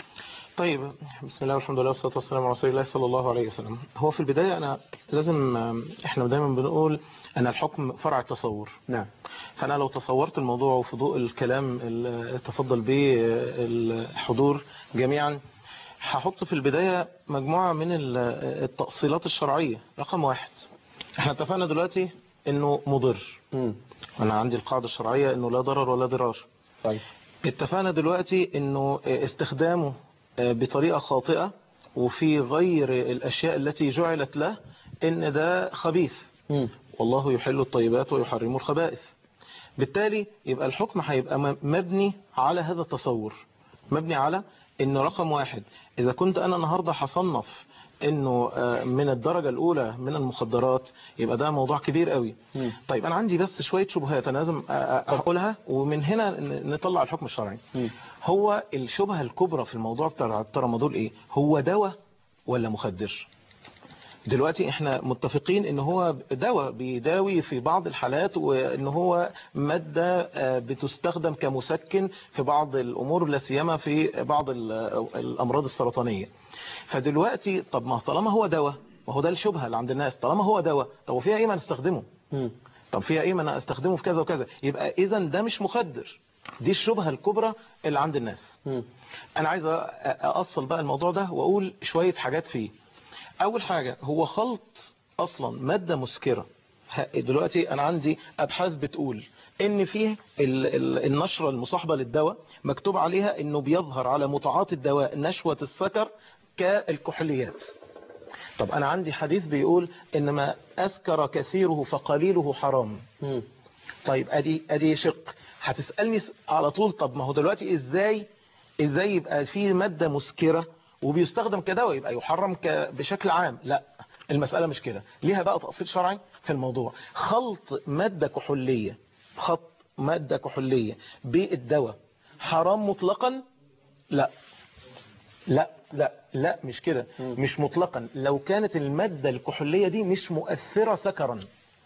طيب بسم الله والحمد لله والصلاة والسلام على رسول الله صلى الله عليه وسلم هو في البداية أنا لازم إحنا دايما بنقول أن الحكم فرع التصور نعم فأنا لو تصورت الموضوع وفي ضوء الكلام اللي تفضل به الحضور جميعا هحط في البداية مجموعة من التأصيلات الشرعية رقم واحد احنا اتفقنا دلوقتي انه مضر انا عندي القاعدة الشرعية انه لا ضرر ولا ضرار صحيح اتفقنا دلوقتي انه استخدامه بطريقة خاطئة وفي غير الاشياء التي جعلت له ان ده خبيث والله يحل الطيبات ويحرم الخبائث بالتالي يبقى الحكم هيبقى مبني على هذا التصور مبني على انه رقم واحد اذا كنت انا النهاردة هصنف انه من الدرجة الاولى من المخدرات يبقى ده موضوع كبير قوي مم. طيب انا عندي بس شوية شبهات انا لازم اقولها ومن هنا نطلع الحكم الشرعي مم. هو الشبهة الكبرى في الموضوع بتاع الترامادول ايه هو دواء ولا مخدر دلوقتي احنا متفقين ان هو دواء بيداوي في بعض الحالات وان هو مادة بتستخدم كمسكن في بعض الامور لا سيما في بعض الامراض السرطانية فدلوقتي طب ما طالما هو دواء ما هو ده الشبهة اللي عند الناس طالما هو دواء طب وفيها ايه ما نستخدمه طب فيها ايه ما انا استخدمه في كذا وكذا يبقى اذا ده مش مخدر دي الشبهة الكبرى اللي عند الناس انا عايز اصل بقى الموضوع ده واقول شوية حاجات فيه اول حاجة هو خلط اصلا مادة مسكرة دلوقتي انا عندي ابحاث بتقول ان فيه النشرة المصاحبة للدواء مكتوب عليها انه بيظهر على متعاطي الدواء نشوة السكر كالكحوليات طب انا عندي حديث بيقول انما اسكر كثيره فقليله حرام طيب ادي ادي شق هتسألني على طول طب ما هو دلوقتي ازاي ازاي يبقى في مادة مسكرة وبيستخدم كدواء يبقى يحرم بشكل عام لا المسألة مش كده ليها بقى تأصيل شرعي في الموضوع خلط مادة كحولية خط مادة كحولية بالدواء حرام مطلقا لا لا لا لا مش كده مش مطلقا لو كانت المادة الكحولية دي مش مؤثرة سكرا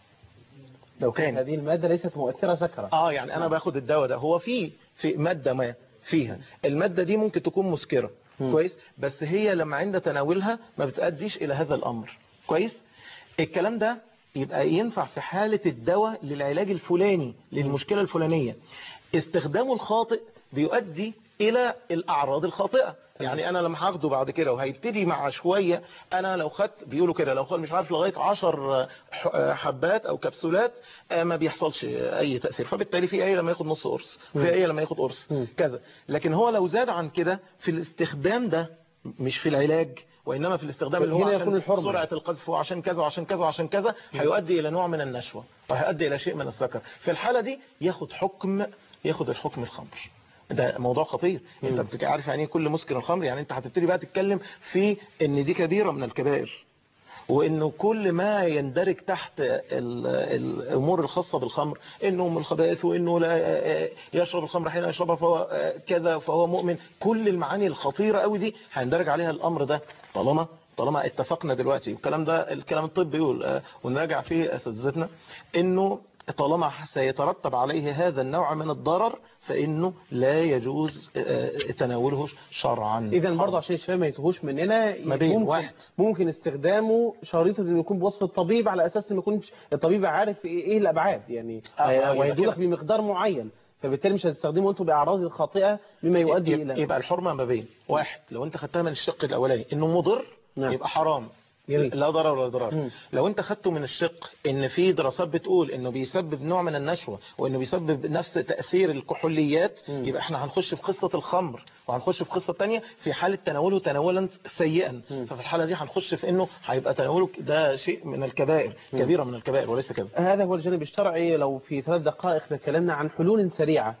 لو كان هذه المادة ليست مؤثرة سكرا اه يعني انا باخد الدواء ده هو في في مادة ما فيها المادة دي ممكن تكون مسكرة كويس بس هي لما عند تناولها ما بتأديش إلى هذا الأمر كويس الكلام ده يبقى ينفع في حالة الدواء للعلاج الفلاني للمشكلة الفلانية استخدامه الخاطئ بيؤدي إلى الأعراض الخاطئة يعني أنا لما هاخده بعد كده وهيبتدي مع شوية أنا لو خدت بيقولوا كده لو خدت مش عارف لغاية عشر حبات أو كبسولات ما بيحصلش أي تأثير فبالتالي في أي لما ياخد نص قرص في أي لما ياخد قرص كذا لكن هو لو زاد عن كده في الاستخدام ده مش في العلاج وإنما في الاستخدام اللي هو عشان سرعة القذف وعشان كذا وعشان كذا وعشان كذا هيؤدي إلى نوع من النشوة وهيؤدي إلى شيء من السكر في الحالة دي ياخد حكم ياخد الحكم الخمر ده موضوع خطير مم. انت بتبقى عارف يعني كل مسكر الخمر يعني انت هتبتدي بقى تتكلم في ان دي كبيرة من الكبائر وانه كل ما يندرج تحت الامور الخاصة بالخمر انه من الخبائث وانه لا يشرب الخمر حين يشربها فهو كذا فهو مؤمن كل المعاني الخطيرة قوي دي هيندرج عليها الامر ده طالما طالما اتفقنا دلوقتي والكلام ده الكلام الطبي يقول ونراجع فيه اساتذتنا انه طالما سيترتب عليه هذا النوع من الضرر فإنه لا يجوز تناوله شرعا إذا برضه عشان الشباب ما يتوهوش مننا ما بين ممكن, واحد ممكن استخدامه شريطة انه يكون بوصف الطبيب على أساس انه يكون الطبيب عارف إيه الأبعاد يعني آه ويدولك بمقدار معين فبالتالي مش هتستخدمه انتوا بأعراض خاطئة مما يؤدي إلى يبقى الحرمة ما بين واحد لو انت خدتها من الشق الأولاني انه مضر نعم. يبقى حرام جميل. لا ضرر ولا ضرار لو انت خدته من الشق ان في دراسات بتقول انه بيسبب نوع من النشوة وانه بيسبب نفس تأثير الكحوليات مم. يبقى احنا هنخش في قصة الخمر وهنخش في قصة تانية في حالة تناوله تناولا سيئا مم. ففي الحالة دي هنخش في انه هيبقى تناوله ده شيء من الكبائر مم. كبيرة من الكبائر وليس كده هذا هو الجانب الشرعي لو في ثلاث دقائق تكلمنا عن حلول سريعة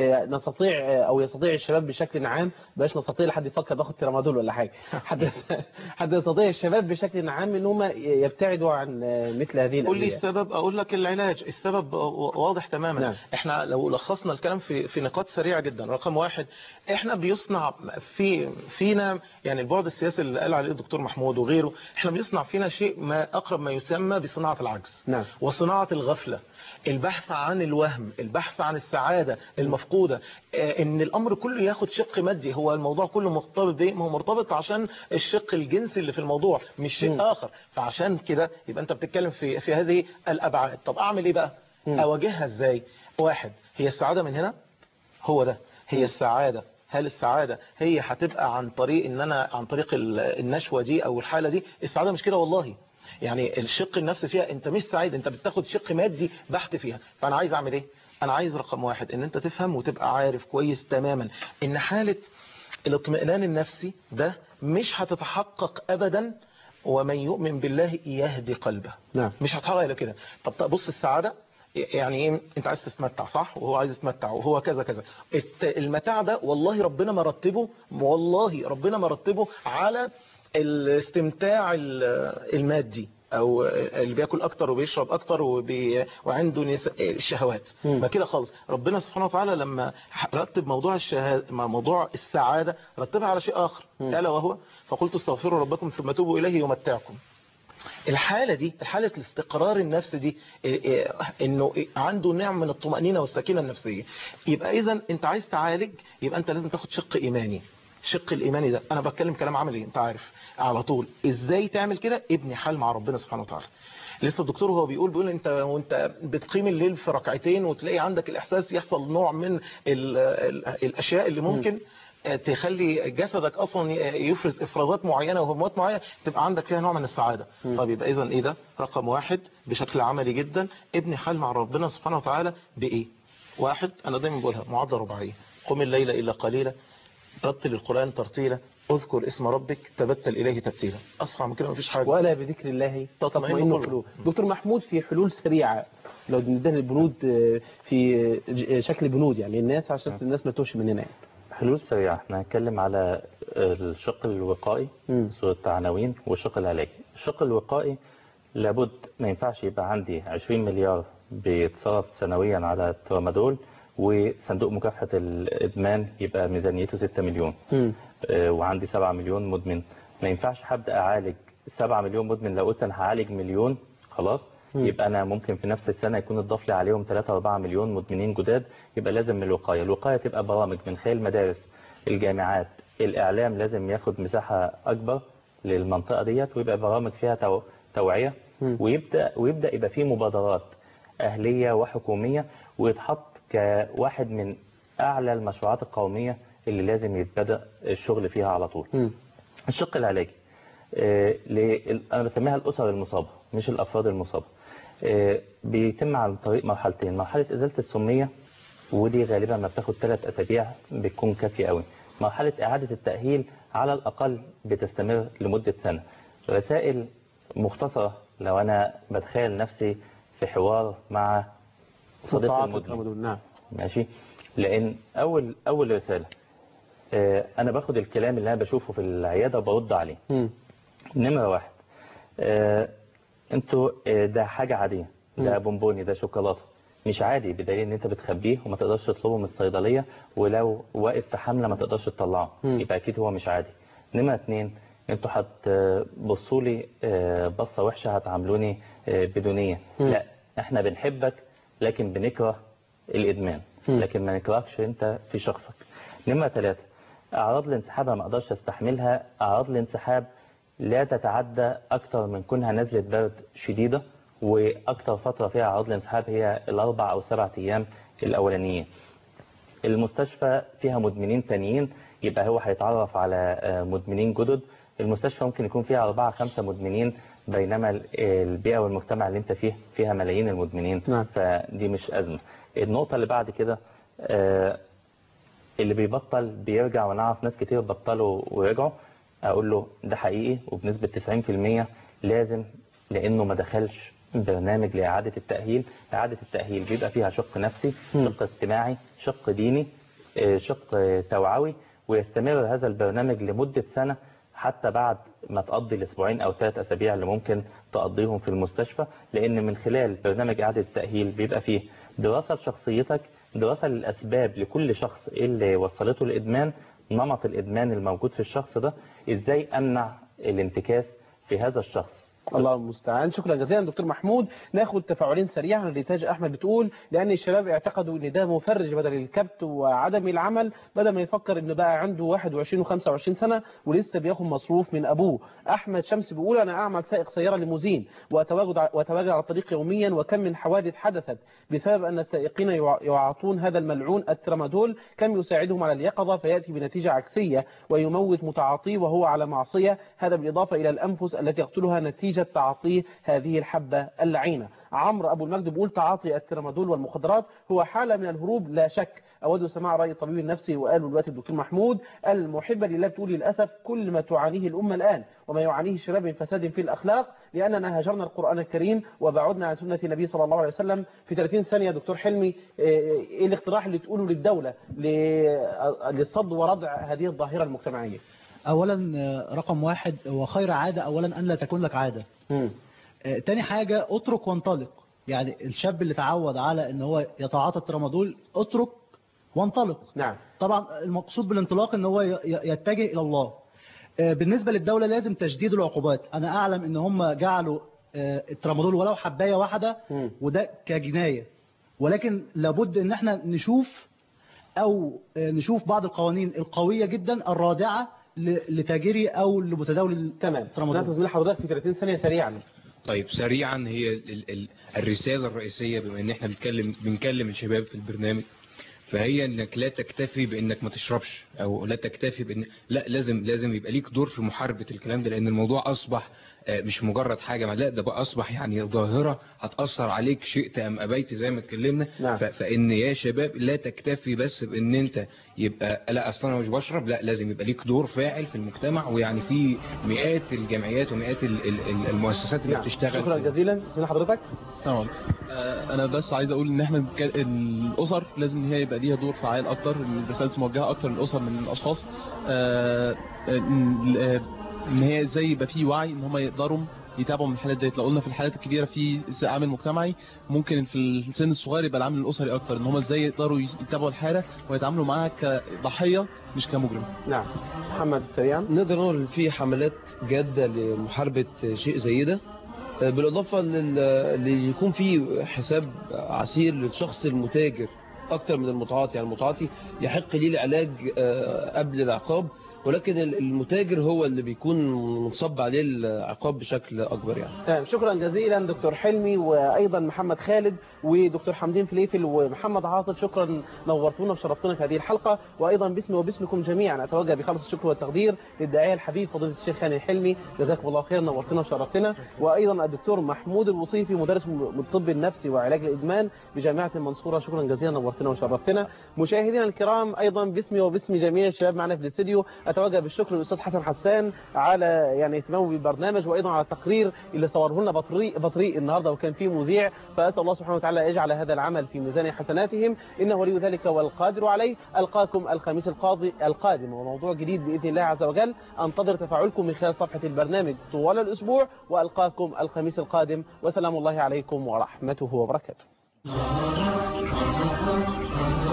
نستطيع او يستطيع الشباب بشكل عام باش نستطيع لحد يفكر باخد ترامادول ولا حاجه حد حد يستطيع الشباب بشكل عام ان هم يبتعدوا عن مثل هذه قول لي السبب اقول لك العلاج السبب واضح تماما نعم. احنا لو لخصنا الكلام في في نقاط سريعه جدا رقم واحد احنا بيصنع في فينا يعني البعد السياسي اللي قال عليه الدكتور محمود وغيره احنا بيصنع فينا شيء ما اقرب ما يسمى بصناعه العجز نعم. وصناعه الغفله البحث عن الوهم البحث عن السعاده المطلوب مفقودة آه، ان الامر كله ياخد شق مادي هو الموضوع كله مرتبط بايه ما هو مرتبط عشان الشق الجنسي اللي في الموضوع مش شيء اخر فعشان كده يبقى انت بتتكلم في في هذه الابعاد طب اعمل ايه بقى اواجهها ازاي واحد هي السعادة من هنا هو ده هي السعادة هل السعادة هي هتبقى عن طريق ان انا عن طريق ال- النشوة دي او الحالة دي السعادة مش كده والله يعني الشق النفسي فيها انت مش سعيد انت بتاخد شق مادي بحت فيها فانا عايز اعمل ايه انا عايز رقم واحد ان انت تفهم وتبقى عارف كويس تماما ان حالة الاطمئنان النفسي ده مش هتتحقق ابدا ومن يؤمن بالله يهدي قلبه نعم مش هتحقق الا كده طب طب بص السعادة يعني ايه انت عايز تتمتع صح وهو عايز يتمتع وهو كذا كذا الت- المتاع ده والله ربنا مرتبه والله ربنا مرتبه على الاستمتاع ال- المادي او اللي بياكل اكتر وبيشرب اكتر وبي... وعنده نس... الشهوات ما كده خالص ربنا سبحانه وتعالى لما رتب موضوع الشهادة موضوع السعادة رتبها على شيء اخر الا وهو فقلت استغفروا ربكم ثم توبوا اليه يمتعكم الحالة دي حالة الاستقرار النفسي دي إيه إيه انه إيه عنده نوع من الطمأنينة والسكينة النفسية يبقى اذا انت عايز تعالج يبقى انت لازم تاخد شق ايماني الشق الايماني ده انا بتكلم كلام عملي انت عارف على طول ازاي تعمل كده ابني حال مع ربنا سبحانه وتعالى لسه الدكتور وهو بيقول بيقول انت وانت بتقيم الليل في ركعتين وتلاقي عندك الاحساس يحصل نوع من ال ال الاشياء اللي ممكن تخلي جسدك اصلا يفرز افرازات معينه وهرمونات معينه تبقى عندك فيها نوع من السعاده طب يبقى اذا ايه ده رقم واحد بشكل عملي جدا ابني حال مع ربنا سبحانه وتعالى بايه واحد انا دايما بقولها معادله رباعيه قم الليل الا قليلا رتل القران ترتيلا اذكر اسم ربك تبتل اليه تبتيلا اسرع من كده مفيش حاجه ولا بذكر الله تطمئن تطمئن القلوب. القلوب دكتور محمود في حلول سريعه لو ندينا البنود آه، في ج- شكل بنود يعني الناس عشان الناس ما توش مننا يعني. حلول سريعة احنا هنتكلم على الشق الوقائي صورة عناوين والشق العلاجي الشق الوقائي لابد ما ينفعش يبقى عندي 20 مليار بيتصرف سنويا على الترامادول وصندوق مكافحة الإدمان يبقى ميزانيته 6 مليون آه، وعندي 7 مليون مدمن ما ينفعش هبدا اعالج 7 مليون مدمن لو قلت انا هعالج مليون خلاص مم. يبقى انا ممكن في نفس السنه يكون اتضاف لي عليهم 3 4 مليون مدمنين جداد يبقى لازم من الوقايه الوقايه تبقى برامج من خلال المدارس الجامعات الاعلام لازم ياخد مساحه اكبر للمنطقه ديت ويبقى برامج فيها تو- توعيه ويبدا ويبدا يبقى فيه مبادرات اهليه وحكوميه ويتحط كواحد من اعلى المشروعات القوميه اللي لازم يتبدا الشغل فيها على طول الشق العلاجي آه، ل- انا بسميها الاسر المصابه مش الافراد المصابه آه، بيتم عن طريق مرحلتين مرحله ازاله السميه ودي غالبا ما بتاخد ثلاث اسابيع بتكون كافيه قوي مرحله اعاده التاهيل على الاقل بتستمر لمده سنه رسائل مختصره لو انا بتخيل نفسي في حوار مع صديق متعاطي المدمن الترامادول، نعم ماشي لان اول اول رساله آه، انا باخد الكلام اللي انا بشوفه في العياده وبرد عليه نمره واحد آه، انتوا آه، ده حاجه عاديه ده بونبوني ده شوكولاته مش عادي بدليل ان انت بتخبيه وما تقدرش تطلبه من الصيدليه ولو واقف في حمله ما تقدرش تطلعه يبقى اكيد هو مش عادي نمره اتنين انتوا هتبصوا لي آه، بصه وحشه هتعاملوني آه، بدونيه مم. لا احنا بنحبك لكن بنكره الادمان لكن ما نكرهكش انت في شخصك نمره ثلاثة اعراض الانسحاب أنا ما اقدرش استحملها اعراض الانسحاب لا تتعدى اكتر من كونها نزله برد شديده واكتر فتره فيها اعراض الانسحاب هي الاربع او سبع ايام الاولانيين المستشفى فيها مدمنين تانيين يبقى هو هيتعرف على آه، مدمنين جدد المستشفى ممكن يكون فيها أربعة خمسة مدمنين بينما ال- البيئة والمجتمع اللي انت فيه فيها ملايين المدمنين نعم. فدي مش أزمة النقطة اللي بعد كده آه، اللي بيبطل بيرجع ونعرف ناس كتير بطلوا ورجعوا اقول له ده حقيقي وبنسبة 90% لازم لانه ما دخلش برنامج لإعادة التأهيل إعادة التأهيل بيبقى فيها شق نفسي شق اجتماعي شق ديني آه، شق آه، توعوي ويستمر هذا البرنامج لمدة سنة حتى بعد ما تقضي الأسبوعين أو ثلاث أسابيع اللي ممكن تقضيهم في المستشفى لأن من خلال برنامج إعادة التأهيل بيبقى فيه دراسة لشخصيتك دراسة للأسباب لكل شخص إيه اللي وصلته الإدمان نمط الإدمان الموجود في الشخص ده إزاي أمنع الانتكاس في هذا الشخص الله المستعان شكرا جزيلا دكتور محمود ناخد تفاعلين سريعا ريتاج احمد بتقول لان الشباب اعتقدوا ان ده مفرج بدل الكبت وعدم العمل بدل ما يفكر ان بقى عنده 21 و25 سنه ولسه بياخد مصروف من ابوه احمد شمس بيقول انا اعمل سائق سياره ليموزين واتواجد واتواجد على الطريق يوميا وكم من حوادث حدثت بسبب ان السائقين يع- يعاطون هذا الملعون الترامادول كم يساعدهم على اليقظه فياتي بنتيجه عكسيه ويموت متعاطيه وهو على معصيه هذا بالاضافه الى الانفس التي يقتلها نتيجه تعاطيه هذه الحبه اللعينه عمرو ابو المجد بيقول تعاطي الترامادول والمخدرات هو حاله من الهروب لا شك اود سماع راي الطبيب النفسي وقاله دلوقتي الدكتور محمود المحبه لله بتقول للاسف كل ما تعانيه الامه الان وما يعانيه الشباب من فساد في الاخلاق لاننا هاجرنا القران الكريم وبعدنا عن سنه النبي صلى الله عليه وسلم في 30 ثانيه دكتور حلمي ايه الاقتراح اللي تقوله للدوله ل- لصد وردع هذه الظاهره المجتمعيه اولا آه، رقم واحد هو خير عاده اولا ان لا تكون لك عاده آه، تاني حاجه اترك وانطلق يعني الشاب اللي تعود على ان هو يتعاطى الترامادول اترك وانطلق نعم طبعا المقصود بالانطلاق ان هو ي- ي- يتجه الى الله آه، بالنسبه للدوله لازم تشديد العقوبات انا اعلم ان هم جعلوا آه، الترامادول ولو حبايه واحده وده كجنايه ولكن لابد ان احنا نشوف او آه، نشوف بعض القوانين القويه جدا الرادعه ل- لتاجري او لمتداول تمام الترامادول ننتظر حضرتك في 30 ثانيه سريعا طيب سريعا هي ال ال الرسالة الرئيسية بما ان احنا بنتكلم بنكلم الشباب في البرنامج فهي انك لا تكتفي بانك ما تشربش او لا تكتفي بان لا لازم لازم يبقى ليك دور في محاربة الكلام ده لان الموضوع اصبح آه، مش مجرد حاجة ما لا ده بقى اصبح يعني ظاهرة هتأثر عليك شئت ام ابيت زي ما اتكلمنا نعم. ف- فان يا شباب لا تكتفي بس بان انت يبقى لا اصلا انا مش بشرب لا لازم يبقى ليك دور فاعل في المجتمع ويعني في مئات الجمعيات ومئات ال- ال- ال- المؤسسات اللي نعم. بتشتغل شكرا في- جزيلا سيدنا حضرتك السلام عليكم آه، انا بس عايز اقول ان احنا بنتكلم- الاسر لازم ان هي يبقى ليها دور فعال اكتر إن الرساله موجهه اكتر للاسر من الاشخاص آه، إن آه، ان هي ازاي يبقى في وعي ان هم يقدروا يتابعوا من الحالات ديت لو قلنا في الحالات الكبيره في عامل مجتمعي ممكن في السن الصغير يبقى العامل الاسري اكتر ان هم ازاي يقدروا يتابعوا الحاله ويتعاملوا معاها كضحيه مش كمجرم نعم محمد سريعا نقدر نقول في حملات جادة لمحاربة شيء زي ده آه، بالإضافة لل- ليكون في حساب عسير للشخص المتاجر أكتر من المتعاطي يعني المتعاطي يحق ليه العلاج آه، قبل العقاب ولكن المتاجر هو اللي بيكون منصب عليه العقاب بشكل أكبر يعني تمام شكرا جزيلا دكتور حلمي وايضا محمد خالد ودكتور حمدين فليفل ومحمد عاطف شكرا نورتونا وشرفتونا في هذه الحلقه وايضا باسمي وباسمكم جميعا اتوجه بخالص الشكر والتقدير للداعيه الحبيب فضيله الشيخ هاني الحلمي جزاكم الله خير نورتنا وشرفتنا وايضا الدكتور محمود الوصيفي مدرس من الطب النفسي وعلاج الادمان بجامعه المنصوره شكرا جزيلا نورتنا وشرفتنا مشاهدينا الكرام ايضا باسمي وباسم جميع الشباب معنا في الاستديو اتوجه بالشكر للاستاذ حسن حسان على يعني اهتمامه بالبرنامج وايضا على التقرير اللي صوره لنا بطريق بطريق النهارده وكان فيه مذيع فاسال الله سبحانه وتعالى يجعل هذا العمل في ميزان حسناتهم انه ولي ذلك والقادر عليه القاكم الخميس القاضي القادم وموضوع جديد باذن الله عز وجل انتظر تفاعلكم من خلال صفحه البرنامج طوال الاسبوع والقاكم الخميس القادم وسلام الله عليكم ورحمته وبركاته